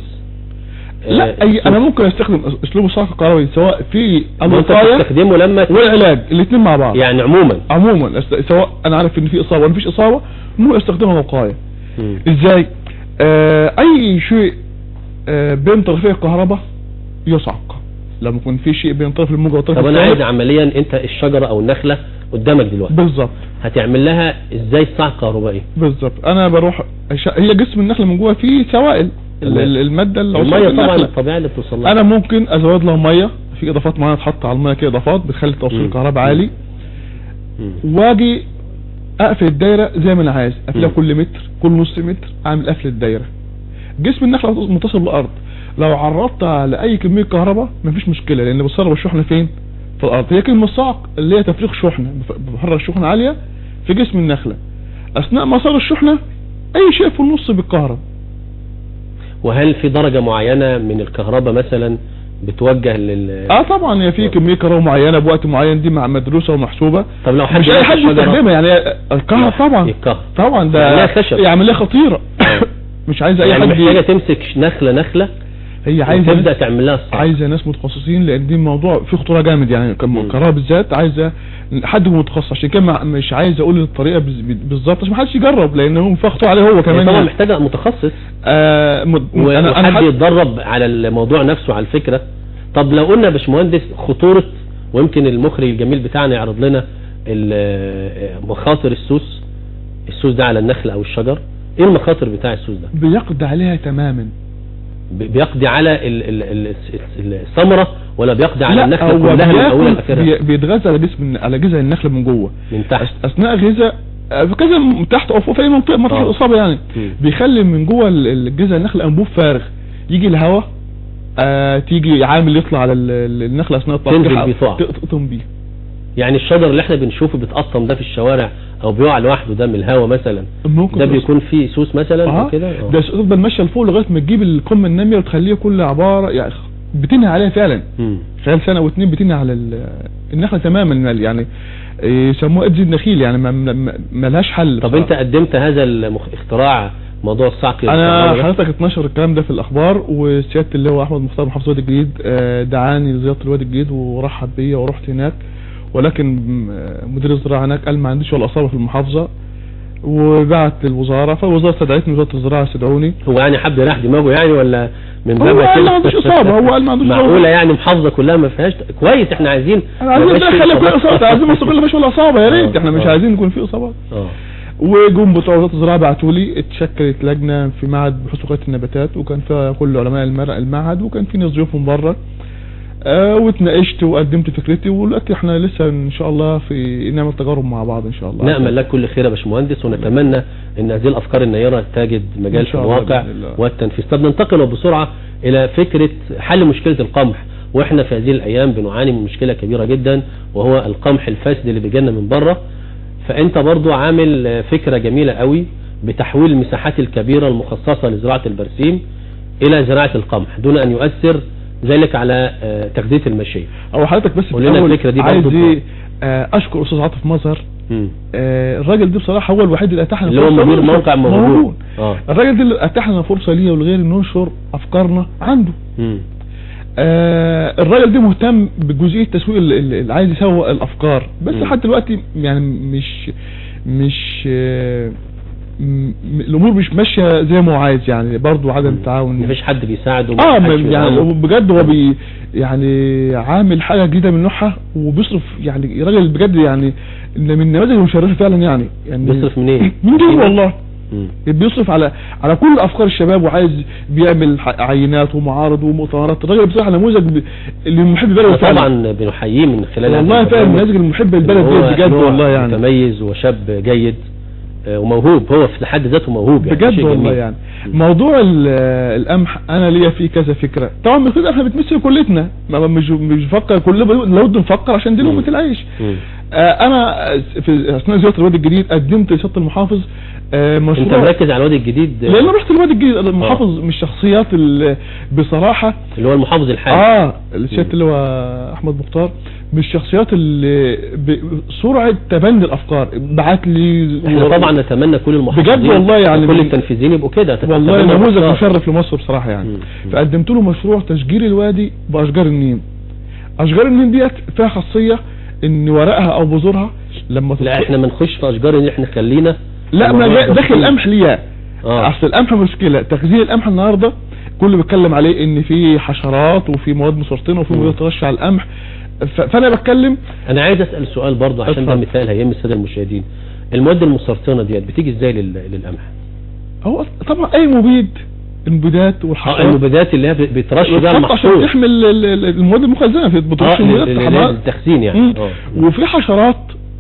لا آه، اي انا ممكن استخدم اسلوب الصعق الكهربائي سواء في وانت الوقاية بتستخدمه لما ت- والعلاج الاثنين مع بعض يعني عموما عموما أست- سواء انا عارف ان في اصابة ولا مفيش اصابة ممكن استخدمها وقاية مم. ازاي آه اي شيء آه بين طرفي الكهرباء يصعق لما يكون في شيء بين طرف الموجة والطرف طب انا عايز الثاني عمليا انت الشجرة او النخلة قدامك دلوقتي بالظبط هتعمل لها ازاي صعق كهربائي بالظبط انا بروح أش- هي جسم النخلة من جوه فيه سوائل ال- تمام. ال- المادة اللي المية عصارة طبعا النخلة. الطبيعة اللي بتوصل لها انا ممكن ازود لها ميه في اضافات معينه تحط على الميه كده اضافات بتخلي توصيل مم. الكهرباء عالي مم. واجي اقفل الدايره زي ما انا عايز اقفلها مم. كل متر كل نص متر اعمل قفل الدايره جسم النخله متصل بالارض لو عرضت على اي كميه كهرباء مفيش مشكله لان بتصرف الشحنه فين في الارض هي كلمه صعق اللي هي تفريغ شحنه بف- بفرغ شحنه عاليه في جسم النخله اثناء مسار الشحنه اي شيء في النص بالكهرباء وهل في درجة معينة من الكهرباء مثلا بتوجه لل اه طبعا هي في كميه كهرباء معينه بوقت معين دي مع مدروسه ومحسوبه طب لو حد مش اي ماسك حد شجرة يستخدمها يعني الكهرباء طبعا يتكهرب طبعا ده يعملها خشب. هي عمليه خطيره آه. مش عايز اي يعني حد محتاجة ي- تمسك نخلة نخلة هي عايزه وتبدأ ناس تعمل لها الصعق عايزه ناس متخصصين لان دي موضوع فيه خطوره جامد يعني كم- مم. الكهرباء بالذات عايزه حد متخصص عشان كده مع- مش عايز اقول الطريقه بز- بالظبط عشان ما حدش يجرب لان هو فيها خطوره عليه هو يعني كمان طبعا يعني. محتاجة متخصص آه مد- و- انا انا وحد حد يتدرب على الموضوع نفسه على الفكرة طب لو قلنا يا باشمهندس خطورة ويمكن المخرج الجميل بتاعنا يعرض لنا ال- مخاطر السوس السوس ده على النخل او الشجر ايه المخاطر بتاع السوس ده بيقضي عليها تماما بي- بيقضي على ال- ال- ال- الثمرة ولا بيقضي على لا النخله هو كلها من اولها بياكل لاخرها بي- بيتغذى على جسم على جذع النخل من جوه من تحت أس- اثناء غذاء آه، في كذا م- تحت او فوق في اي منطقه منطقه آه. الاصابه يعني مم. بيخلي من جوه ال- الجذع النخل انبوب فارغ يجي الهواء آه تيجي عامل يطلع على ال- ال- النخله اثناء تنزل التقطيع بيه تقع. تقطم بيه يعني الشجر اللي احنا بنشوفه بيتقطم ده في الشوارع او بيقع لوحده ده من الهوا مثلا ممكن ده بس- بيكون فيه سوس مثلا اه او كده آه. ده تفضل ماشيه لفوق لغايه ما تجيب القمه الناميه وتخليها كل عباره يعني بتنهي عليها فعلا مم. خلال سنه واتنين بتنهي على ال- النخله تماما يعني يسموها ادز النخيل يعني ما, ما, ما لهاش حل طب انت قدمت هذا الاختراع موضوع الصعق انا الكهرباء ده؟ حضرتك اتنشر الكلام ده في الاخبار وسياده اللواء احمد مختار محافظ الوادي الجديد آه، دعاني لزياره الوادي الجديد ورحب بيا ورحت هناك ولكن آه، مدير الزراعه هناك قال ما عنديش ولا اصابه في المحافظه وبعت للوزاره فالوزاره استدعتني وزاره الزراعه استدعوني هو يعني حب يريح دماغه يعني ولا من هو باب قال كده؟ ما عندوش إصابة، هو قال ما عندوش إصابة. معقوله يعني محافظه كلها ما فيهاش كويس احنا عايزين انا عايزين ما يبقاش ندخل فيه كل إصابات. اصابه عايزين مصر كلها مش ولا اصابه يا ريت آه، احنا مش آه. عايزين يكون في اصابات اه وجم بتوع وزاره الزراعه بعتوا لي اتشكلت لجنه في معهد بحوث وقايه النباتات وكان فيها كل علماء المر- المعهد وكان في ناس ضيوف من بره آه واتناقشت وقدمت فكرتي ودلوقتي احنا لسه ان شاء الله في نعمل تجارب مع بعض ان شاء الله نأمل لك كل خير يا باشمهندس ونتمنى ان هذه الافكار النيره تجد مجال إن في شاء الله الواقع بإذن الله. والتنفيذ طب ننتقل بسرعه الى فكره حل مشكله القمح واحنا في هذه الايام بنعاني من مشكله كبيره جدا وهو القمح الفاسد اللي بيجينا من بره فانت برضو عامل آه، فكره جميله قوي بتحويل المساحات الكبيره المخصصه لزراعه البرسيم الى زراعه القمح دون ان يؤثر ذلك على آه، تغذيه المشيه او حضرتك بس في قول لنا الأول الفكرة دي عايز برضو. ايه آه اشكر استاذ عاطف مظهر مم. آه الراجل ده بصراحه هو الوحيد اللي اتاح لنا اللي هو فرصة مدير ننشر. موقع موجود اه الراجل ده اللي اتاح لنا فرصه ليا ولغيري ننشر افكارنا عنده مم. آه الراجل ده مهتم بجزئيه تسويق ال- ال- اللي عايز يسوق الافكار بس مم. لحد دلوقتي يعني مش مش آه م- م- الامور مش ماشيه زي ما هو عايز يعني برضه عدم تعاون مفيش حد بيساعده اه مفيش حد م- يعني بيدعمه. بجد هو بي يعني عامل حاجه جديده من نوعها وبيصرف يعني راجل بجد يعني إن من النماذج المشرفه فعلا يعني يعني بيصرف منين؟ من جيبه والله مم. بيصرف على على كل افكار الشباب وعايز بيعمل ح- عينات ومعارض ومؤتمرات الراجل بصراحه نموذج ب- اللي محب بلده فعلا طبعا بنحييه من خلال هذا والله فعلا البرنامج. النماذج المحب إن للبلد هو دي بجد نوع والله يعني متميز وشاب جيد آه، وموهوب هو في حد ذاته موهوب يعني بجد شيء والله جميل. يعني موضوع ال- القمح انا ليا فيه كذا فكره طبعا المفروض احنا بتمثل كلتنا ما- مش مش بفكر كل لابد نفكر عشان دي مم. لقمه العيش مم. آه، انا في اثناء زياره الوادي الجديد قدمت لسياده المحافظ آه، انت مشروع مركز على الوادي الجديد آه، لان رحت الوادي الجديد المحافظ من الشخصيات اللي بصراحه اللي هو المحافظ الحالي اه السياده اللي هو احمد مختار من الشخصيات اللي بسرعه تبني الافكار بعت لي احنا طبعا نتمنى كل المحافظين بجد والله يعني كل من- التنفيذيين يبقوا كده والله تتبنى نموذج الأفكار. مشرف لمصر بصراحه يعني مم. مم. فقدمت له مشروع تشجير الوادي باشجار النيم اشجار النيم ديت فيها خاصيه ان ورقها او بذورها لما لا تتخ- احنا ما نخش في اشجار ان احنا خلينا لا ما الموضوع جا- داخل تفصيل. القمح ليها اه اصل القمح مشكله تخزين القمح النهارده كله بيتكلم عليه ان في حشرات وفي مواد مسرطنه وفي مم. مواد ترش على القمح ف- فانا بتكلم انا عايز اسال سؤال برضه عشان ده اتفضل. مثال هيهم الساده المشاهدين المواد المسرطنه ديت بتيجي ازاي لل- للقمح هو طبعا اي مبيد المبيدات اه والحشرات المبيدات اللي هي بترش بيها بتحط عشان المحصول تحمي ال- ال- ال- المواد المخزنه في بترش اه المبيدات لل- في لل- حمام. للتخزين يعني مم. اه وفي حشرات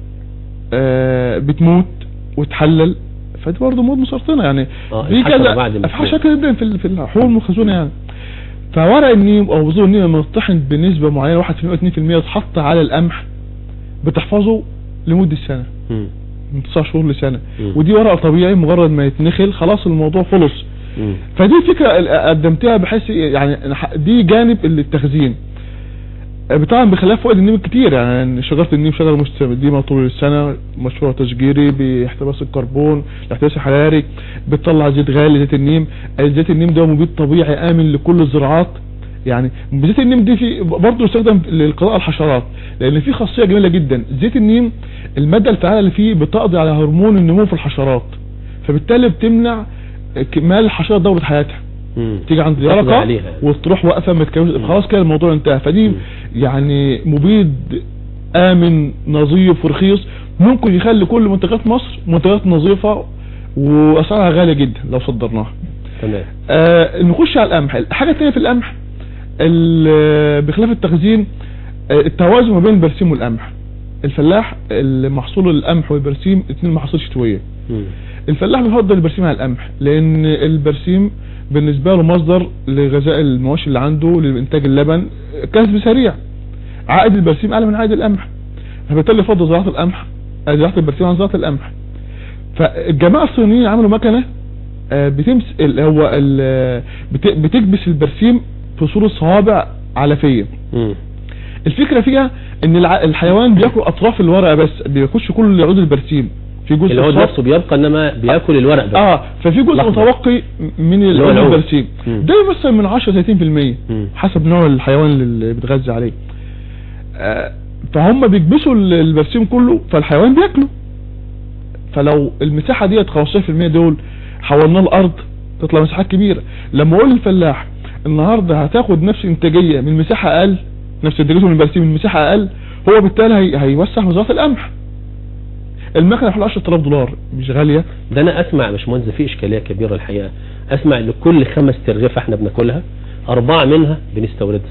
آه بتموت وتحلل فدي برضه مواد مسرطنه يعني اه في الحشرة كذا بعد ما في حشرات تموت. جدا في ال- في الحبوب المخزونه يعني فورق النيم او بذور النيم لما يطحن بنسبه معينه 1% 2% يتحط على القمح بتحفظه لمده سنه مم. من 9 شهور لسنه مم. ودي ورق طبيعي مجرد ما يتنخل خلاص الموضوع خلص مم. فدي فكرة قدمتها بحيث يعني دي جانب التخزين طبعا بخلاف فوائد النيم كتير يعني شجرة النيم شجرة مستديمة طول السنة مشروع تشجيري باحتباس الكربون الاحتباس الحراري بتطلع زيت غالي زيت النيم زيت النيم ده مبيد طبيعي آمن لكل الزراعات يعني زيت النيم دي في برضه يستخدم للقضاء على الحشرات لان في خاصيه جميله جدا زيت النيم الماده الفعاله اللي فيه بتقضي على هرمون النمو في الحشرات فبالتالي بتمنع كمال الحشرات دوره حياتها مم. تيجي عند تقضي اليرقة عليها يعني. وتروح واقفه ما تتكلمش مم. خلاص كده الموضوع انتهى فدي مم. يعني مبيد امن نظيف ورخيص ممكن يخلي كل منتجات مصر منتجات نظيفه واسعارها غاليه جدا لو صدرناها تمام آه نخش على القمح الحاجه الثانيه في القمح ال- بخلاف التخزين آه، التوازن ما بين البرسيم والقمح الفلاح المحصول القمح والبرسيم اتنين محاصيل شتويه مم. الفلاح بيفضل البرسيم على القمح لان البرسيم بالنسبه له مصدر لغذاء المواشي اللي عنده لانتاج اللبن كسب سريع عائد البرسيم اعلى من عائد القمح فبالتالي يفضل زراعه القمح آه، زراعه البرسيم عن زراعه القمح فالجماعه الصينيين عملوا مكنه آه، بتمس ال- هو ال- بت- بتكبس البرسيم في صوره صوابع علفيه مم. الفكره فيها ان الع- الحيوان بياكل اطراف الورقه بس بيخش كل عود البرسيم في جزء اللي هو خاص- نفسه بيبقى انما بياكل الورق بس اه ففي جزء لحظة. متوقي من اللي هو العود العود. البرسيم مم. ده يمثل من 10 ل 30% مم. حسب نوع الحيوان اللي بتغذى عليه آه فهم بيكبسوا ال- البرسيم كله فالحيوان بياكله فلو المساحه ديت 15% دول حولناه الارض تطلع مساحات كبيره لما اقول للفلاح النهارده هتاخد نفس انتاجيه من مساحه اقل نفس انتاجيته من البرسيم من مساحه اقل هو بالتالي هي... هيوسع مزرعه القمح المكنه حوالي 10000 دولار مش غاليه ده انا اسمع يا باشمهندس في اشكاليه كبيره الحقيقه اسمع ان كل خمس ترغيفه احنا بناكلها اربعه منها بنستوردها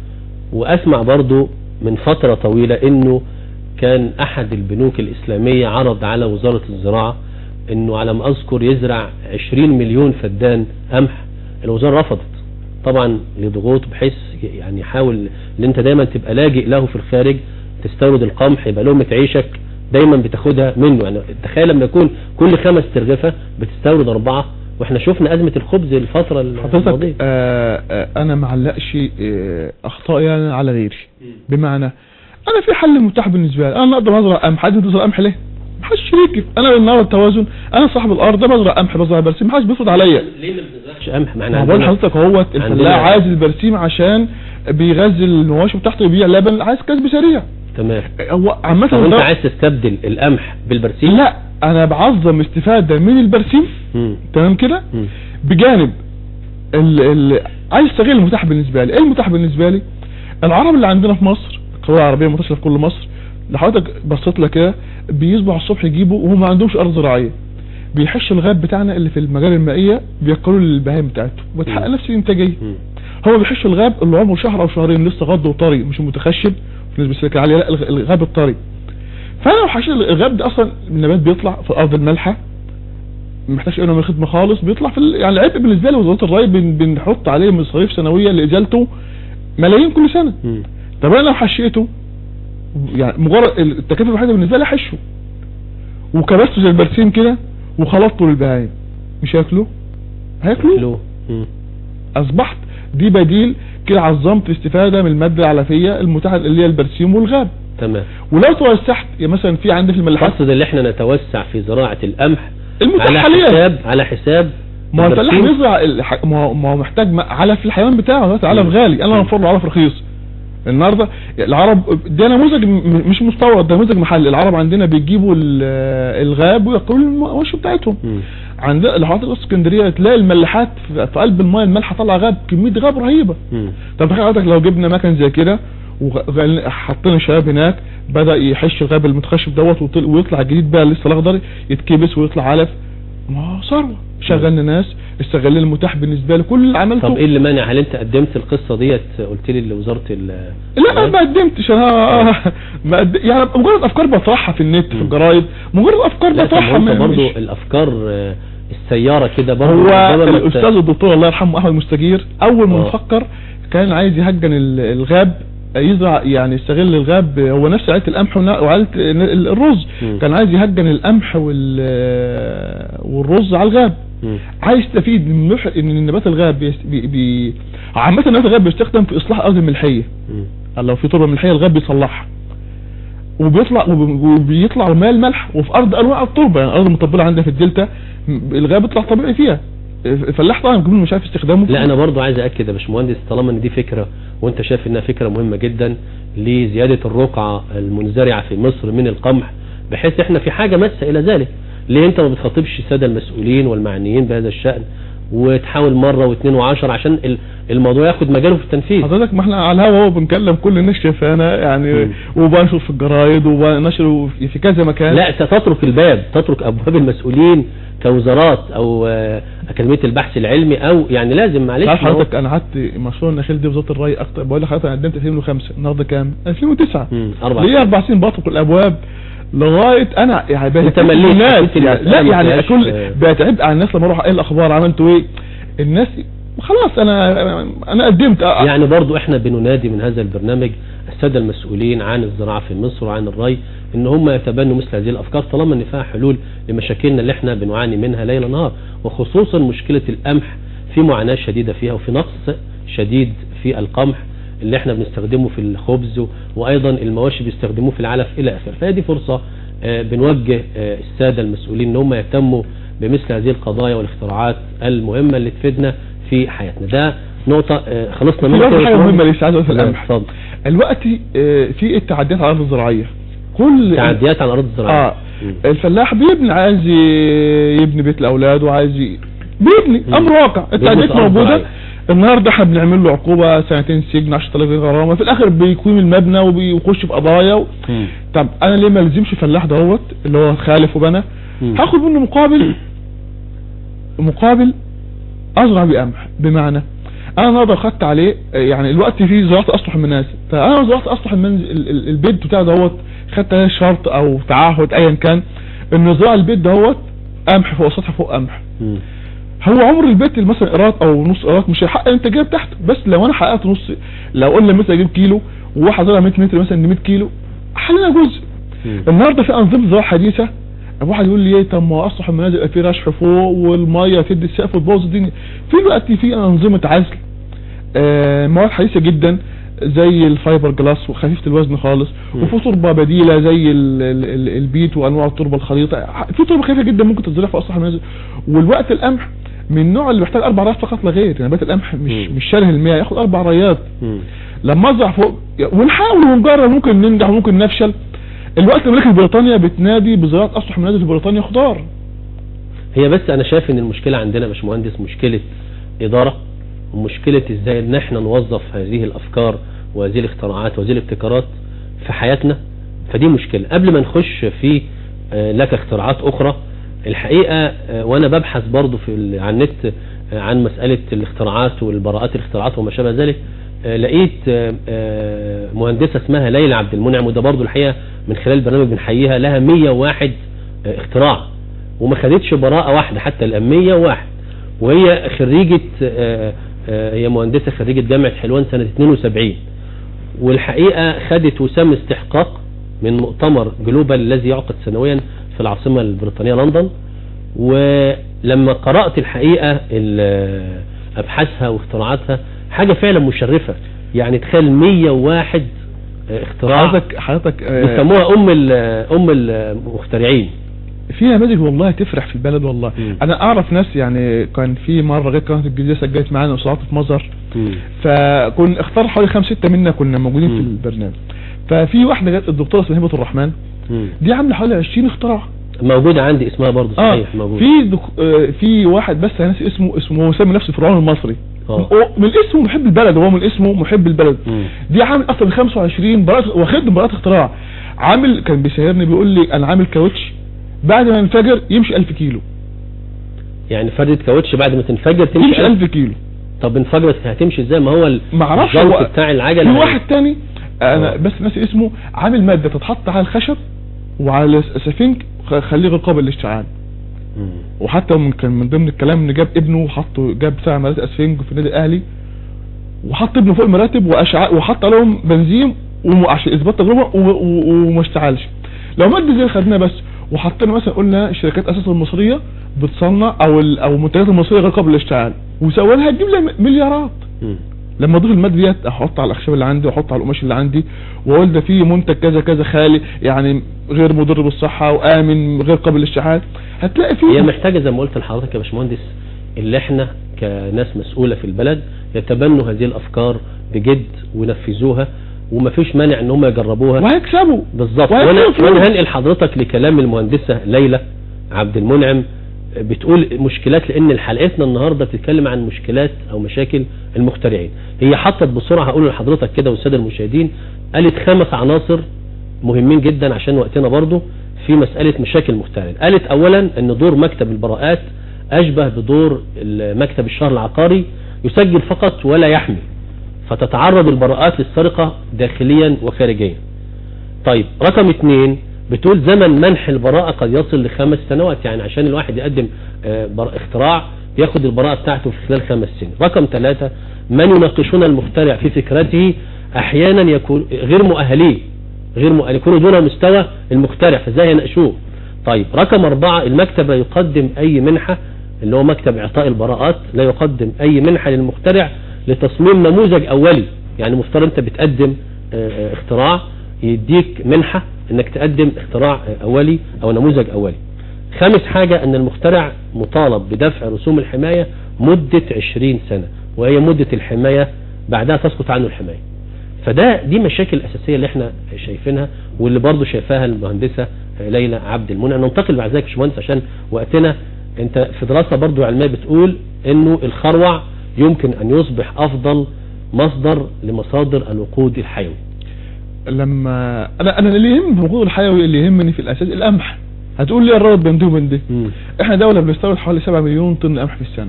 واسمع برضو من فتره طويله انه كان احد البنوك الاسلاميه عرض على وزاره الزراعه انه على ما اذكر يزرع 20 مليون فدان قمح الوزاره رفضت طبعا لضغوط بحيث يعني يحاول ان انت دايما تبقى لاجئ له في الخارج تستورد القمح يبقى لقمه عيشك دايما بتاخدها منه يعني تخيل لما يكون كل خمس ترغفه بتستورد اربعه واحنا شفنا ازمه الخبز الفتره حضرتك الماضيه آه آه انا ما علقش آه اخطائي أنا على غيري بمعنى انا في حل متاح بالنسبه لي انا اقدر ازرع قمح حد بيزرع قمح ليه؟ محدش شريكي انا النهارده التوازن انا صاحب الارض ده بزرع قمح بزرع برسيم محدش بيفرض عليا ليه ما بنزرعش قمح ما احنا ما بقول عندنا لحضرتك اهوت عندنا- الفلاح عايز البرسيم عشان بيغذي المواشي بتاعته يبيع لبن عايز كسب سريع تمام هو عامه طب انت ده- عايز تستبدل القمح بالبرسيم لا انا بعظم استفاده من البرسيم مم. تمام كده مم. بجانب ال ال عايز استغل المتاح بالنسبه لي ايه المتاح بالنسبه لي العرب اللي عندنا في مصر القوى العربيه منتشره في كل مصر لو حضرتك بصيت لك كده بيصبحوا الصبح يجيبوا وهم ما عندهمش ارض زراعيه بيحشوا الغاب بتاعنا اللي في المجال المائيه بياكلوا للبهائم بتاعتهم وتحقق مم. نفس الانتاجيه مم. هو بيحشوا الغاب اللي عمره شهر او شهرين لسه غض وطري مش متخشب في نسبه السلك عاليه لا الغ- الغاب الطري فانا لو حشيت الغاب ده اصلا النبات بيطلع في الارض المالحه ما محتاجش اي نوع من الخدمه خالص بيطلع في ال- يعني العبء بالنسبه لي وزاره الري بن- بنحط عليه مصاريف سنويه لازالته ملايين كل سنه مم. طب انا لو حشيته يعني مجرد التكلفه الوحيده بالنسبه لي احشه وكبسته زي البرسيم كده وخلطته للبهايم مش هياكلوه هياكلوه حلو. مم. اصبحت دي بديل كده عظمت الاستفاده من الماده العلفيه المتاحه اللي هي البرسيم والغاب تمام ولو توسعت يعني مثلا في عندي في الملاحات تقصد ان احنا نتوسع في زراعه القمح المتاح على حاليا حساب على حساب ما هو الفلاح البرسيم؟ بيزرع الح- ما هو- ما هو محتاج م- علف الحيوان بتاعه دلوقتي علف مم. غالي انا مم. اوفر له علف رخيص النهارده العرب ده نموذج م- مش مستورد ده نموذج محلي العرب عندنا بيجيبوا ال- الغاب وياكلوا المواشي بتاعتهم مم. عندنا لو حضرتك رحت اسكندريه تلاقي الملاحات في في قلب المايه المالحه طالعه غاب كميه غاب رهيبه مم. طب تخيل حضرتك لو جبنا مكن زي كده وحطينا شباب هناك بدا يحش الغاب المتخشب دوت وطل- ويطلع الجديد بقى لسه الاخضر يتكبس ويطلع علف ما هو ثروه شغلنا ناس استغلنا المتاح بالنسبه لي كل اللي عملته طب ايه اللي مانع هل انت قدمت القصه ديت قلت لي لوزاره ال لا انا ما قدمتش انا ما قد... يعني مجرد افكار بطرحها في النت في مم. الجرايد مجرد افكار لا طب بطرحها انت ما- برضه مش- الافكار آه، السياره كده برضه هو ربما ما ت- الاستاذ الدكتور الله يرحمه احمد مستجير اول ما آه. نفكر كان عايز يهجن ال- الغاب يزرع يعني يستغل الغاب هو نفس عائله القمح ونا- وعائله ال- الرز مم. كان عايز يهجن القمح وال والرز على الغاب مم. عايز يستفيد من مح... ان النبات الغاب بيست... بي... بي... عامه نبات الغاب بيستخدم في اصلاح الارض الملحيه مم. يعني لو في تربه ملحيه الغاب بيصلحها وبيطلع وب- وبيطلع الماء الملح وفي ارض انواع التربه يعني الارض المطبله عندنا في الدلتا م- الغاب بيطلع طبيعي فيها الفلاح طبعا كمان مش عارف استخدامه لا انا برضو عايز اكد يا باشمهندس طالما ان دي فكره وانت شايف انها فكره مهمه جدا لزياده الرقعه المنزرعه في مصر من القمح بحيث احنا في حاجه ماسه الى ذلك ليه انت ما بتخاطبش الساده المسؤولين والمعنيين بهذا الشان وتحاول مرة واثنين وعشر عشان ال- الموضوع ياخد مجاله في التنفيذ حضرتك ما احنا على الهوا اهو بنكلم كل الناس شايفانا يعني مم. وبنشر في الجرايد وبنشر في في كذا مكان لا تترك الباب تترك ابواب المسؤولين كوزارات او آه، اكاديميه البحث العلمي او يعني لازم معلش عارف ما هو- حضرتك انا قعدت مشروع النخيل دي وزاره الري اكتر بقول لحضرتك انا قدمت في 2005 النهارده كام 2009 مم، أربع ليه سنين. اربع سنين بطرق الابواب لغايه انا يعني بقيت أنت مليت، الناس حسيت يعني المسألة لا ما يعني فيهاش، كل آه. بقيت عبء على الناس لما اروح ايه الاخبار عملتوا ايه الناس خلاص انا انا قدمت يعني برضو احنا بننادي من هذا البرنامج السادة المسؤولين عن الزراعة في مصر وعن الري ان هم يتبنوا مثل هذه الافكار طالما ان فيها حلول لمشاكلنا اللي احنا بنعاني منها ليل نهار وخصوصا مشكلة القمح في معاناة شديدة فيها وفي نقص شديد في القمح اللي احنا بنستخدمه في الخبز و- وايضا المواشي بيستخدموه في العلف الى اخره فهذه فرصة آه، بنوجه آه، السادة المسؤولين ان هم يهتموا بمثل هذه القضايا والاختراعات المهمة اللي تفيدنا في حياتنا ده نقطة آه، خلصنا في منها برضه كده حاجه يا مهمه باشمهندس؟ لسه عايز اقولها في لا، القمح اتفضل الوقت آه، في التعديات على الارض الزراعيه كل تعديات على الارض الزراعيه اه الفلاح بيبني عايز ي- يبني بيت الاولاد وعايز ي... بيبني مم. امر واقع بيبني التعديات في أرض موجوده زراعية. النهارده احنا بنعمل له عقوبه سنتين سجن 10000 جنيه غرامه في الاخر بيقيم المبنى وبيخش في قضايا و... مم. طب انا ليه ما الزمش فلاح دهوت اللي هو خالف وبنى مم. هاخد منه مقابل مقابل ازرع بقمح بمعنى انا النهارده خدت عليه آه، يعني الوقت فيه زراعه اسطح المنازل فانا زراعه اسطح المنزل ال- ال- البيت بتاع دوت خدت عليه شرط او تعهد ايا كان ان زراعه البيت دوت قمح فوق سطح فوق قمح مم. هو عمر البيت مثلا قيراط او نص قيراط مش هيحقق الانتاجيه بتاعته بس لو انا حققت نص لو قلنا مثلا اجيب كيلو وواحد زرع 100 متر مثلا 100 كيلو حلنا جزء مم. النهارده في انظمه زراعه حديثه واحد يقول لي ايه طب ما اسطح المنازل يبقى فيه رشح فوق والميه تدي السقف وتبوظ الدنيا في دلوقتي في انظمه عزل آه، مواد حديثه جدا زي الفايبر جلاس وخفيفه الوزن خالص مم. وفي تربه بديله زي ال ال ال البيت وانواع التربه الخليطه في تربه خفيفه جدا ممكن تتزرع في اسطح المنازل والوقت القمح من النوع اللي محتاج اربع ريات فقط لا غير يعني بيت القمح مش مم. مش شره المياه ياخد اربع ريات مم. لما ازرع فوق ونحاول ونجرب ممكن ننجح وممكن نفشل الوقت مملكه بريطانيا بتنادي بزراعه اسطح منازل في بريطانيا خضار هي بس انا شايف ان المشكله عندنا يا باشمهندس مشكله اداره ومشكله ازاي ان احنا نوظف هذه الافكار وهذه الاختراعات وهذه الابتكارات في حياتنا فدي مشكله قبل ما نخش في آه، لك اختراعات اخرى الحقيقه آه، وانا ببحث برضو في ال- على النت آه، عن مساله الاختراعات والبراءات الاختراعات وما شابه ذلك آه، لقيت آه، آه، مهندسه اسمها ليلى عبد المنعم وده برضو الحقيقه من خلال البرنامج بنحييها لها 101 آه، اختراع وما خدتش براءة واحدة حتى الأمية واحد وهي خريجة آه، آه، هي مهندسة خريجة جامعة حلوان سنة 72 والحقيقة خدت وسام استحقاق من مؤتمر جلوبال الذي يعقد سنويا في العاصمة البريطانية لندن ولما قرأت الحقيقة ال- أبحاثها واختراعاتها حاجة فعلا مشرفة يعني تخيل 101 اختراع حضرتك حضرتك آه، بيسموها أم ال- أم المخترعين في نماذج والله تفرح في البلد والله مم. انا اعرف ناس يعني كان في مره غير قناه الجزيره سجلت معانا وصعدت في مظهر مم. فكن اختار حوالي خمسة ستة منا كنا موجودين في مم. البرنامج ففي واحده جت الدكتوره اسمها هبه الرحمن مم. دي عامله حوالي 20 اختراع موجودة عندي اسمها برضه اه صحيح موجود في دك... آه في واحد بس انا ناسي اسمه اسمه هو مسمي نفسه فرعون المصري آه. هو من اسمه محب البلد هو من اسمه محب البلد مم. دي عامل اكتر من 25 براءة واخد براءة اختراع عامل كان بيسهرني بيقول لي انا عامل كاوتش بعد ما ينفجر يمشي 1000 كيلو يعني فردة كاوتش بعد ما تنفجر يمشي تمشي 1000 كيلو طب انفجرت هتمشي ازاي ما هو ال- ما اعرفش الجوط هو بتاع العجلة في هي- واحد تاني انا آه. بس ناسي اسمه عامل ماده تتحط على الخشب وعلى السفنج خ- خليه غير قابل للاشتعال مم. وحتى من كان من ضمن الكلام ان جاب ابنه وحطه جاب ساعه مراتب اسفنج في النادي الاهلي وحط ابنه فوق المراتب واشعل وحط عليهم بنزين وم- عشان اثبات تجربه و- و- وما اشتعلش لو ماده زي اللي خدناها بس وحطينا مثلا قلنا الشركات اساسا المصريه بتصنع او ال- او المنتجات المصريه غير قابله للاشتعال وسوالها هتجيب لها مليارات مم. لما اضيف الماده ديت احط على الاخشاب اللي عندي واحط على القماش اللي عندي واقول ده فيه منتج كذا كذا خالي يعني غير مضر بالصحه وامن غير قابل للاشتعال هتلاقي فيه هي محتاجة زي ما قلت لحضرتك يا باشمهندس اللي احنا كناس مسؤولة في البلد يتبنوا هذه الافكار بجد وينفذوها ومفيش مانع ان هم يجربوها وهيكسبوا بالظبط وهيكسبوا وانا فلوس. وانا هنقل حضرتك لكلام المهندسه ليلى عبد المنعم بتقول مشكلات لان حلقتنا النهارده بتتكلم عن مشكلات او مشاكل المخترعين هي حطت بسرعه هقول لحضرتك كده والساده المشاهدين قالت خمس عناصر مهمين جدا عشان وقتنا برضو في مساله مشاكل المخترعين قالت اولا ان دور مكتب البراءات اشبه بدور مكتب الشهر العقاري يسجل فقط ولا يحمي فتتعرض البراءات للسرقه داخليا وخارجيا طيب رقم اثنين بتقول زمن منح البراءة قد يصل لخمس سنوات يعني عشان الواحد يقدم آه، بر- اختراع ياخد البراءة بتاعته في خلال خمس سنين رقم ثلاثة من يناقشون المخترع في فكرته احيانا يكون غير مؤهلين غير مؤهلين يكونوا دون مستوى المخترع فازاي يناقشوه طيب رقم أربعة المكتب لا يقدم أي منحة اللي هو مكتب إعطاء البراءات لا يقدم أي منحة للمخترع لتصميم نموذج أولي يعني مفترض أنت بتقدم آه، آه، اختراع يديك منحة انك تقدم اختراع آه، أولي أو نموذج أولي خامس حاجة أن المخترع مطالب بدفع رسوم الحماية مدة 20 سنة وهي مدة الحماية بعدها تسقط عنه الحماية فده دي مشاكل أساسية اللي احنا شايفينها واللي برضو شايفاها المهندسة ليلى عبد المنعم ننتقل بعد ذلك يا باشمهندس عشان وقتنا انت في دراسة برضو علمية بتقول انه الخروع يمكن ان يصبح افضل مصدر لمصادر الوقود الحيوي لما انا انا اللي يهم في الوقود الحيوي اللي يهمني في الاساس القمح هتقول لي الرابط بين دي وبين دي مم. احنا دولة بنستورد حوالي 7 مليون طن قمح في السنة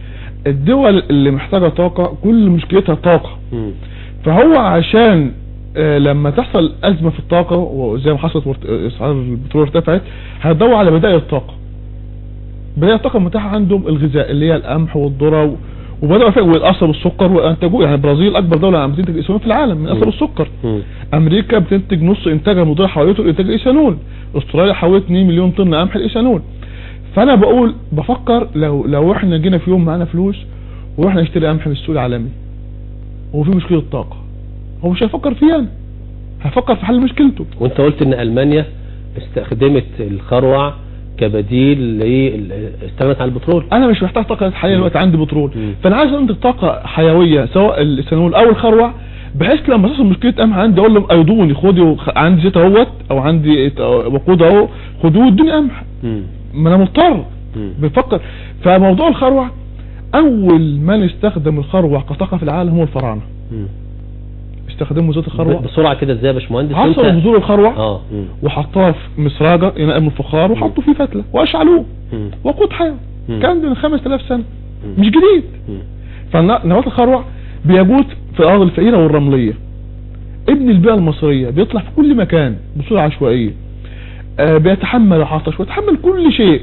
الدول اللي محتاجة طاقة كل مشكلتها طاقة مم. فهو عشان آه، لما تحصل أزمة في الطاقة وزي ما حصلت ورت- آه، أسعار البترول ارتفعت هتدور على بدائل الطاقة بدائل الطاقة المتاحة عندهم الغذاء اللي هي القمح والذرة و- وبدأوا فعلا والقصب والسكر وانتجوه يعني البرازيل أكبر دولة عم بتنتج إيثانول في العالم من قصب مم. السكر مم. أمريكا بتنتج نص إنتاجها المضيع حواليته لإنتاج الإيثانول أستراليا حوالي 2 مليون طن قمح الإيثانول فأنا بقول بفكر لو لو إحنا جينا في يوم معانا فلوس ورحنا نشتري قمح من السوق العالمي وفي مشكلة طاقة هو مش هيفكر فيها أنا هيفكر في حل مشكلته وانت قلت ان المانيا استخدمت الخروع كبديل ل استغنت عن البترول انا مش محتاج طاقه حاليا دلوقتي عندي بترول مم. فانا عايز انتج طاقه حيويه سواء الايثانول او الخروع بحيث لما تصل مشكله قمح عندي اقول لهم ايضوني خدوا خ- عندي زيت اهوت او عندي ات- وقود اهو خدوه ادوني قمح مم. ما انا مضطر مم. بفكر فموضوع الخروع اول من استخدم الخروع كطاقه في العالم هو الفراعنه مم. استخدموا زيت الخروع بسرعة كده ازاي يا باشمهندس عصروا انت بذور الخروع اه مم. وحطوها في مسراجه ينقل من الفخار وحطوا فيه فتله واشعلوه مم. وقود حيوي مم. كان من 5000 سنه مم. مش جديد مم. فنبات الخروع بيجود في الارض الفقيره والرمليه ابن البيئه المصريه بيطلع في كل مكان بصوره عشوائيه آه بيتحمل العطش ويتحمل كل شيء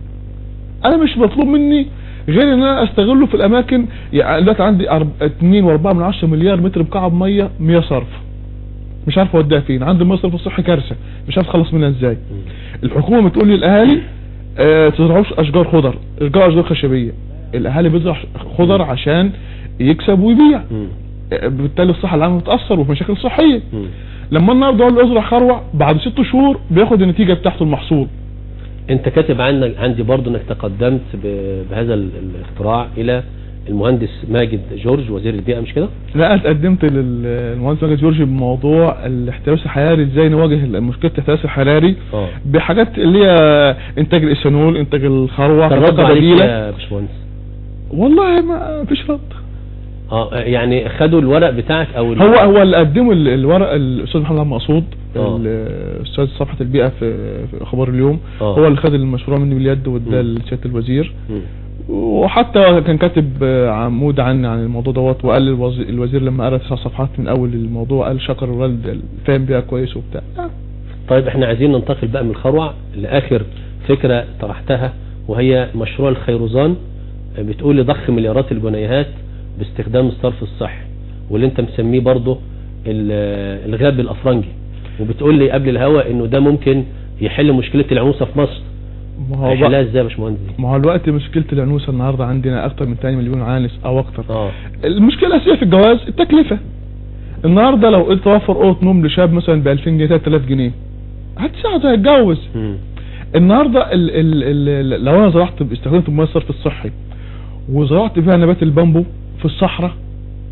انا مش مطلوب مني غير ان انا استغله في الاماكن يعني دلوقتي عندي 2 و4 من 10 مليار متر مكعب ميه مياه صرف مش عارف اوديها فين عندي المصرف الصحي كارثه مش عارف اخلص منها ازاي الحكومه بتقول للاهالي آه تزرعوش اشجار خضر ازرعوا اشجار خشبيه الاهالي بيزرع خضر عشان يكسب ويبيع مم. آه، بالتالي الصحه العامه بتاثر وفي مشاكل صحيه مم. لما النهارده اقول له ازرع خروع بعد ست شهور بياخد النتيجه بتاعته المحصول انت كاتب عنك عندي برضو انك تقدمت ب- بهذا ال- الاختراع الى المهندس ماجد جورج وزير البيئة مش كده لا أنا اتقدمت للمهندس ماجد جورجي بموضوع الاحتباس الحراري ازاي نواجه مشكله الاحتباس الحراري اه بحاجات اللي هي انتاج الايثانول انتاج الخروع كان رد كطاقة عليك بديلة. يا باشمهندس والله ما فيش رد اه يعني خدوا الورق بتاعك او ال- هو هو اللي قدمه ال- الورق الاستاذ محمد عبد مقصود آه. الاستاذ صفحه البيئه في في اخبار اليوم آه. هو اللي خد المشروع مني باليد واداه مم. لسياده الوزير مم. وحتى كان كاتب آه، عمود عني عن الموضوع دوت وقال الوزير, الوزير لما قرا تسع صفحات من اول الموضوع قال شكر الوالد فاهم بيها كويس وبتاع آه. طيب احنا عايزين ننتقل بقى من الخروع لاخر فكرة طرحتها وهي مشروع الخيروزان بتقول لضخ مليارات الجنيهات باستخدام الصرف الصحي واللي انت مسميه برضه ال- الغاب الافرنجي وبتقول لي قبل الهوا انه ده ممكن يحل مشكلة العنوسة في مصر ما هو هيحلها بقى ازاي يا باشمهندس دي؟ ما هو الوقت مشكله العنوسه النهارده عندنا اكتر من 2 مليون عانس او اكتر اه المشكله الاساسيه في الجواز التكلفه النهارده لو قلت توفر اوضه نوم لشاب مثلا ب 2000 جنيه 3000 جنيه هتساعده هيتجوز مم. النهارده ال ال ال لو انا زرعت استخدمت الميه الصرف الصحي وزرعت فيها نبات البامبو في الصحراء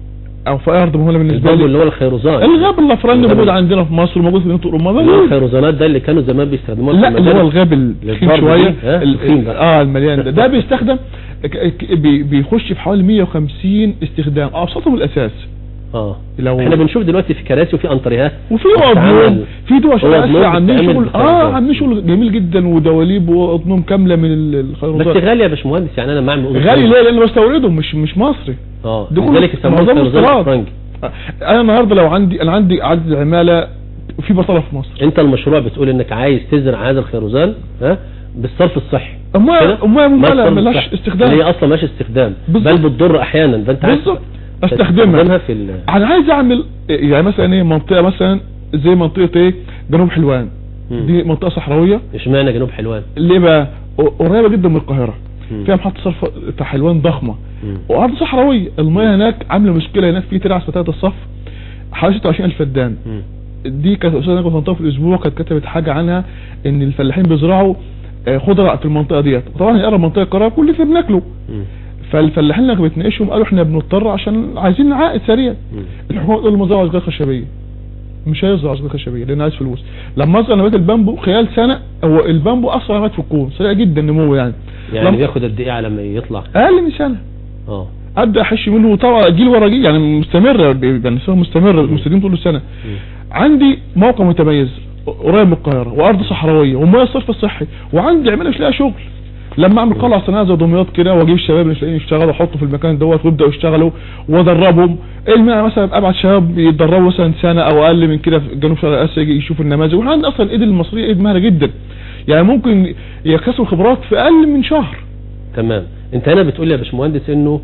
او في ارض مهمه بالنسبه البامبو لي اللي هو الخيروزان الغاب الافرنجي الغاب موجود ال- عندنا في مصر موجود في مدينه اوروبا اللي هو الخيروزانات ده اللي كانوا زمان بيستخدموه لا اللي هو الغاب التخين للضرب شويه دي، ها؟ ال- التخين ده. اه المليان ده ده بيستخدم ك- ك- بي- بيخش في حوالي 150 استخدام ابسطهم الاساس اه لو احنا بنشوف دلوقتي في كراسي وفي انتريهات وفي بتتعمل- اضنوم في دول هو شرق أضنوم اسيا عاملين بتتعمل شغل بالخيروزات. اه عاملين شغل جميل جدا ودواليب واضنوم كامله من ال- بس الخيروزات غالي يا باشمهندس يعني انا بعمل أوضة غالي نوم. ليه لان بستورده مش مش مصري اه ده كله لذلك يسموه معظمه الخيروزان استيراد. الافرنجي انا النهارده لو عندي انا عندي عدد عماله في بطاله في مصر انت المشروع بتقول انك عايز تزرع هذا الخيروزان ها بالصرف الصحي أما- كده؟ أما ما مملة، الصرف ملهاش الصحي. استخدام. اللي هي اصلا مالهاش استخدام بالظبط. بل بتضر احيانا ده انت عايز بالظبط استخدمها تستخدمها في ال... انا عايز اعمل يعني مثلا ايه منطقه مثلا زي منطقه ايه جنوب حلوان مم. دي منطقه صحراويه اشمعنى جنوب حلوان ليه بقى قريبه جدا من القاهره مم. فيها محطه صرف بتاع حلوان ضخمه مم. وارض صحراويه المياه هناك عامله مشكله هناك في ترع فتاه الصف حوالي 26000 فدان مم. دي كانت استاذه نجوى طنطاوي في الاسبوع كانت كتبت حاجه عنها ان الفلاحين بيزرعوا آه، خضره في المنطقه ديت طبعا هي اقرب منطقه القاهره كل اللي بناكله مم. فالفلاحين لما بتناقشهم قالوا احنا بنضطر عشان عايزين عائد سريع مم. الحكومه تقول لهم زرعوا اشجار خشبيه مش هيزرع اشجار خشبيه لان عايز فلوس لما ازرع نبات البامبو خلال سنه هو البامبو اسرع نبات في الكون سريع جدا نموه يعني يعني لما- بياخد قد ايه على ما يطلع اقل من سنه اه ابدا احش منه طبعا جيل ورا جيل يعني مستمر يعني سنه مستمر المستخدمين طول السنه مم. عندي موقع متميز قريب من القاهره وارض صحراويه وميه الصرف الصحي وعندي عماله مش لاقي شغل لما اعمل قلعه صناعيه زي دمياط كده واجيب الشباب اللي مش لاقيين يشتغلوا احطه في المكان دوت ويبداوا يشتغلوا وادربهم ايه المانع مثلا ابعت شباب يتدربوا مثلا سنه او اقل من كده في جنوب شرق اسيا يجي يشوفوا النماذج واحنا عندنا اصلا الايد المصريه ايد مهره جدا يعني ممكن يكتسبوا خبرات في اقل من شهر تمام انت هنا بتقول لي يا باشمهندس انه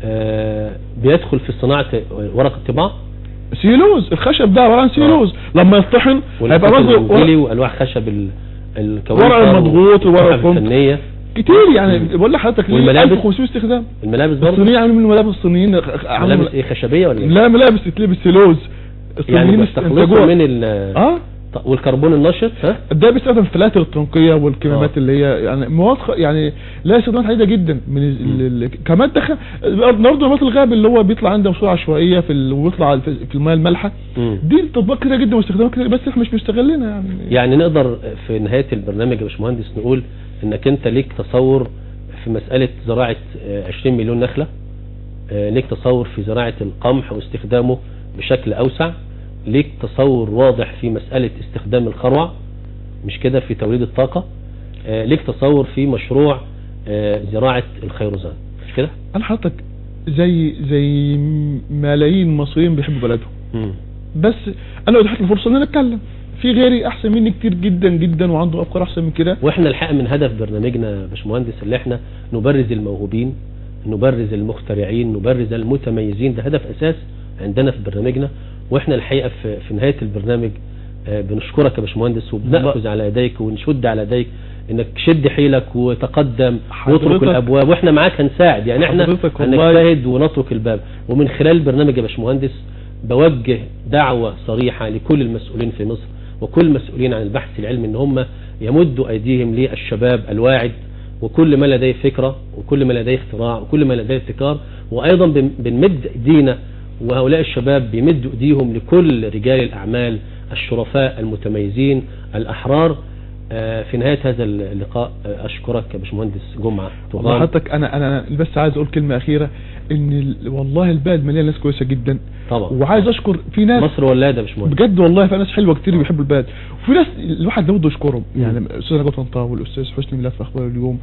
آه بيدخل في صناعه ورق الطباعه سيلوز الخشب ده عباره عن سيلوز لما يطحن هيبقى والخشب مصدر الانجلي والواح خشب ال- الكوافر ورق المضغوط وورق والتحف الفندق. الفنيه كتير يعني بقول لحضرتك ليه والملابس؟ 1500 استخدام الملابس برضه الصينيين عاملين من ملابس الصينيين عملوا- ملابس ايه خشبيه ولا ايه؟ لا ملابس تتلبس سيلوز يعني الصينيين بيستخلصوا استنتجوها. من ال اه ط- والكربون النشط ها ده بيستخدم في الفلاتر التنقيه والكمامات آه. اللي هي يعني مواد خ- يعني لها استخدامات عديده جدا من ال- ال- ال- كماده خ... برضه نبات الغاب اللي هو بيطلع عنده بصوره عشوائيه في ال... وبيطلع في في المياه المالحه مم. دي تطبيقات كتير جدا واستخدامات كتير بس احنا مش مستغلينها يعني يعني نقدر في نهايه البرنامج يا باشمهندس نقول انك انت ليك تصور في مساله زراعه آه، 20 مليون نخله آه، ليك تصور في زراعه القمح واستخدامه بشكل اوسع ليك تصور واضح في مساله استخدام الخروع مش كده في توليد الطاقه آه، ليك تصور في مشروع آه، زراعه الخيروزان مش كده انا حضرتك زي زي ملايين مصريين بيحبوا بلدهم مم. بس انا اتاحت لي الفرصه ان انا اتكلم في غيري احسن مني كتير جدا جدا وعنده افكار احسن من كده واحنا الحقيقه من هدف برنامجنا يا باشمهندس اللي احنا نبرز الموهوبين نبرز المخترعين نبرز المتميزين ده هدف اساس عندنا في برنامجنا واحنا الحقيقه في, في نهايه البرنامج آه، بنشكرك يا باشمهندس وبناخذ على يديك ونشد على يديك انك شد حيلك وتقدم واترك حضرتك- الابواب واحنا معاك هنساعد يعني احنا حضرتك والله- هنجتهد ونترك الباب ومن خلال البرنامج يا باشمهندس بوجه دعوة صريحة لكل المسؤولين في مصر وكل المسؤولين عن البحث العلمي ان هم يمدوا ايديهم للشباب الواعد وكل ما لديه فكرة وكل ما لديه اختراع وكل ما لديه ابتكار وايضا بن- بنمد ايدينا وهؤلاء الشباب بيمدوا ايديهم لكل رجال الاعمال الشرفاء المتميزين الاحرار آه، في نهاية هذا اللقاء آه، اشكرك يا باشمهندس جمعة والله طوغان حضرتك انا انا أنا بس عايز اقول كلمه اخيره ان ال- والله البلد مليان ناس كويسه جدا طبعا وعايز اشكر في ناس مصر ولاده يا باشمهندس بجد والله في ناس حلوه كتير بيحبوا البلد وفي ناس الواحد لابد يشكرهم يعني الاستاذ نجوى طنطاوي والاستاذ حسني ملاف في اخبار اليوم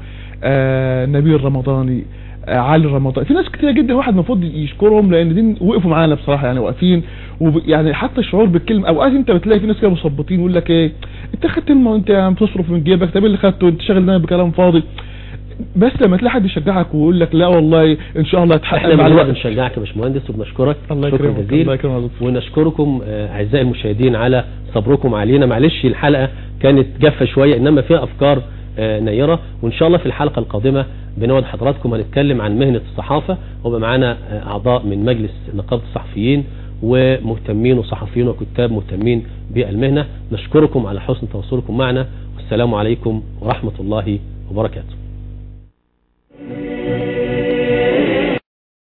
آه نبيل رمضاني آه علي رمضان في ناس كتير جدا واحد المفروض يشكرهم لان دي وقفوا معانا بصراحه يعني واقفين وب... يعني حتى الشعور بالكلمه اوقات انت بتلاقي في ناس كده مثبطين يقول لك ايه انت خدت الم... انت عم تصرف من جيبك طب إيه اللي خدته انت شاغل دماغك بكلام فاضي بس لما تلاقي حد يشجعك ويقول لك لا والله ان شاء الله هتحقق احنا مع من الوقت بنشجعك يا باشمهندس وبنشكرك الله شكرا يكرمك جزيلا الله يكرمك يا دكتور. ونشكركم آه، اعزائي المشاهدين على صبركم علينا معلش الحلقه كانت جافه شويه انما فيها افكار آه، نيره وان شاء الله في الحلقه القادمه بنود حضراتكم هنتكلم عن مهنه الصحافه ويبقى معانا آه، اعضاء من مجلس نقابه الصحفيين ومهتمين وصحفيين وكتاب مهتمين بالمهنه نشكركم على حسن تواصلكم معنا والسلام عليكم ورحمه الله وبركاته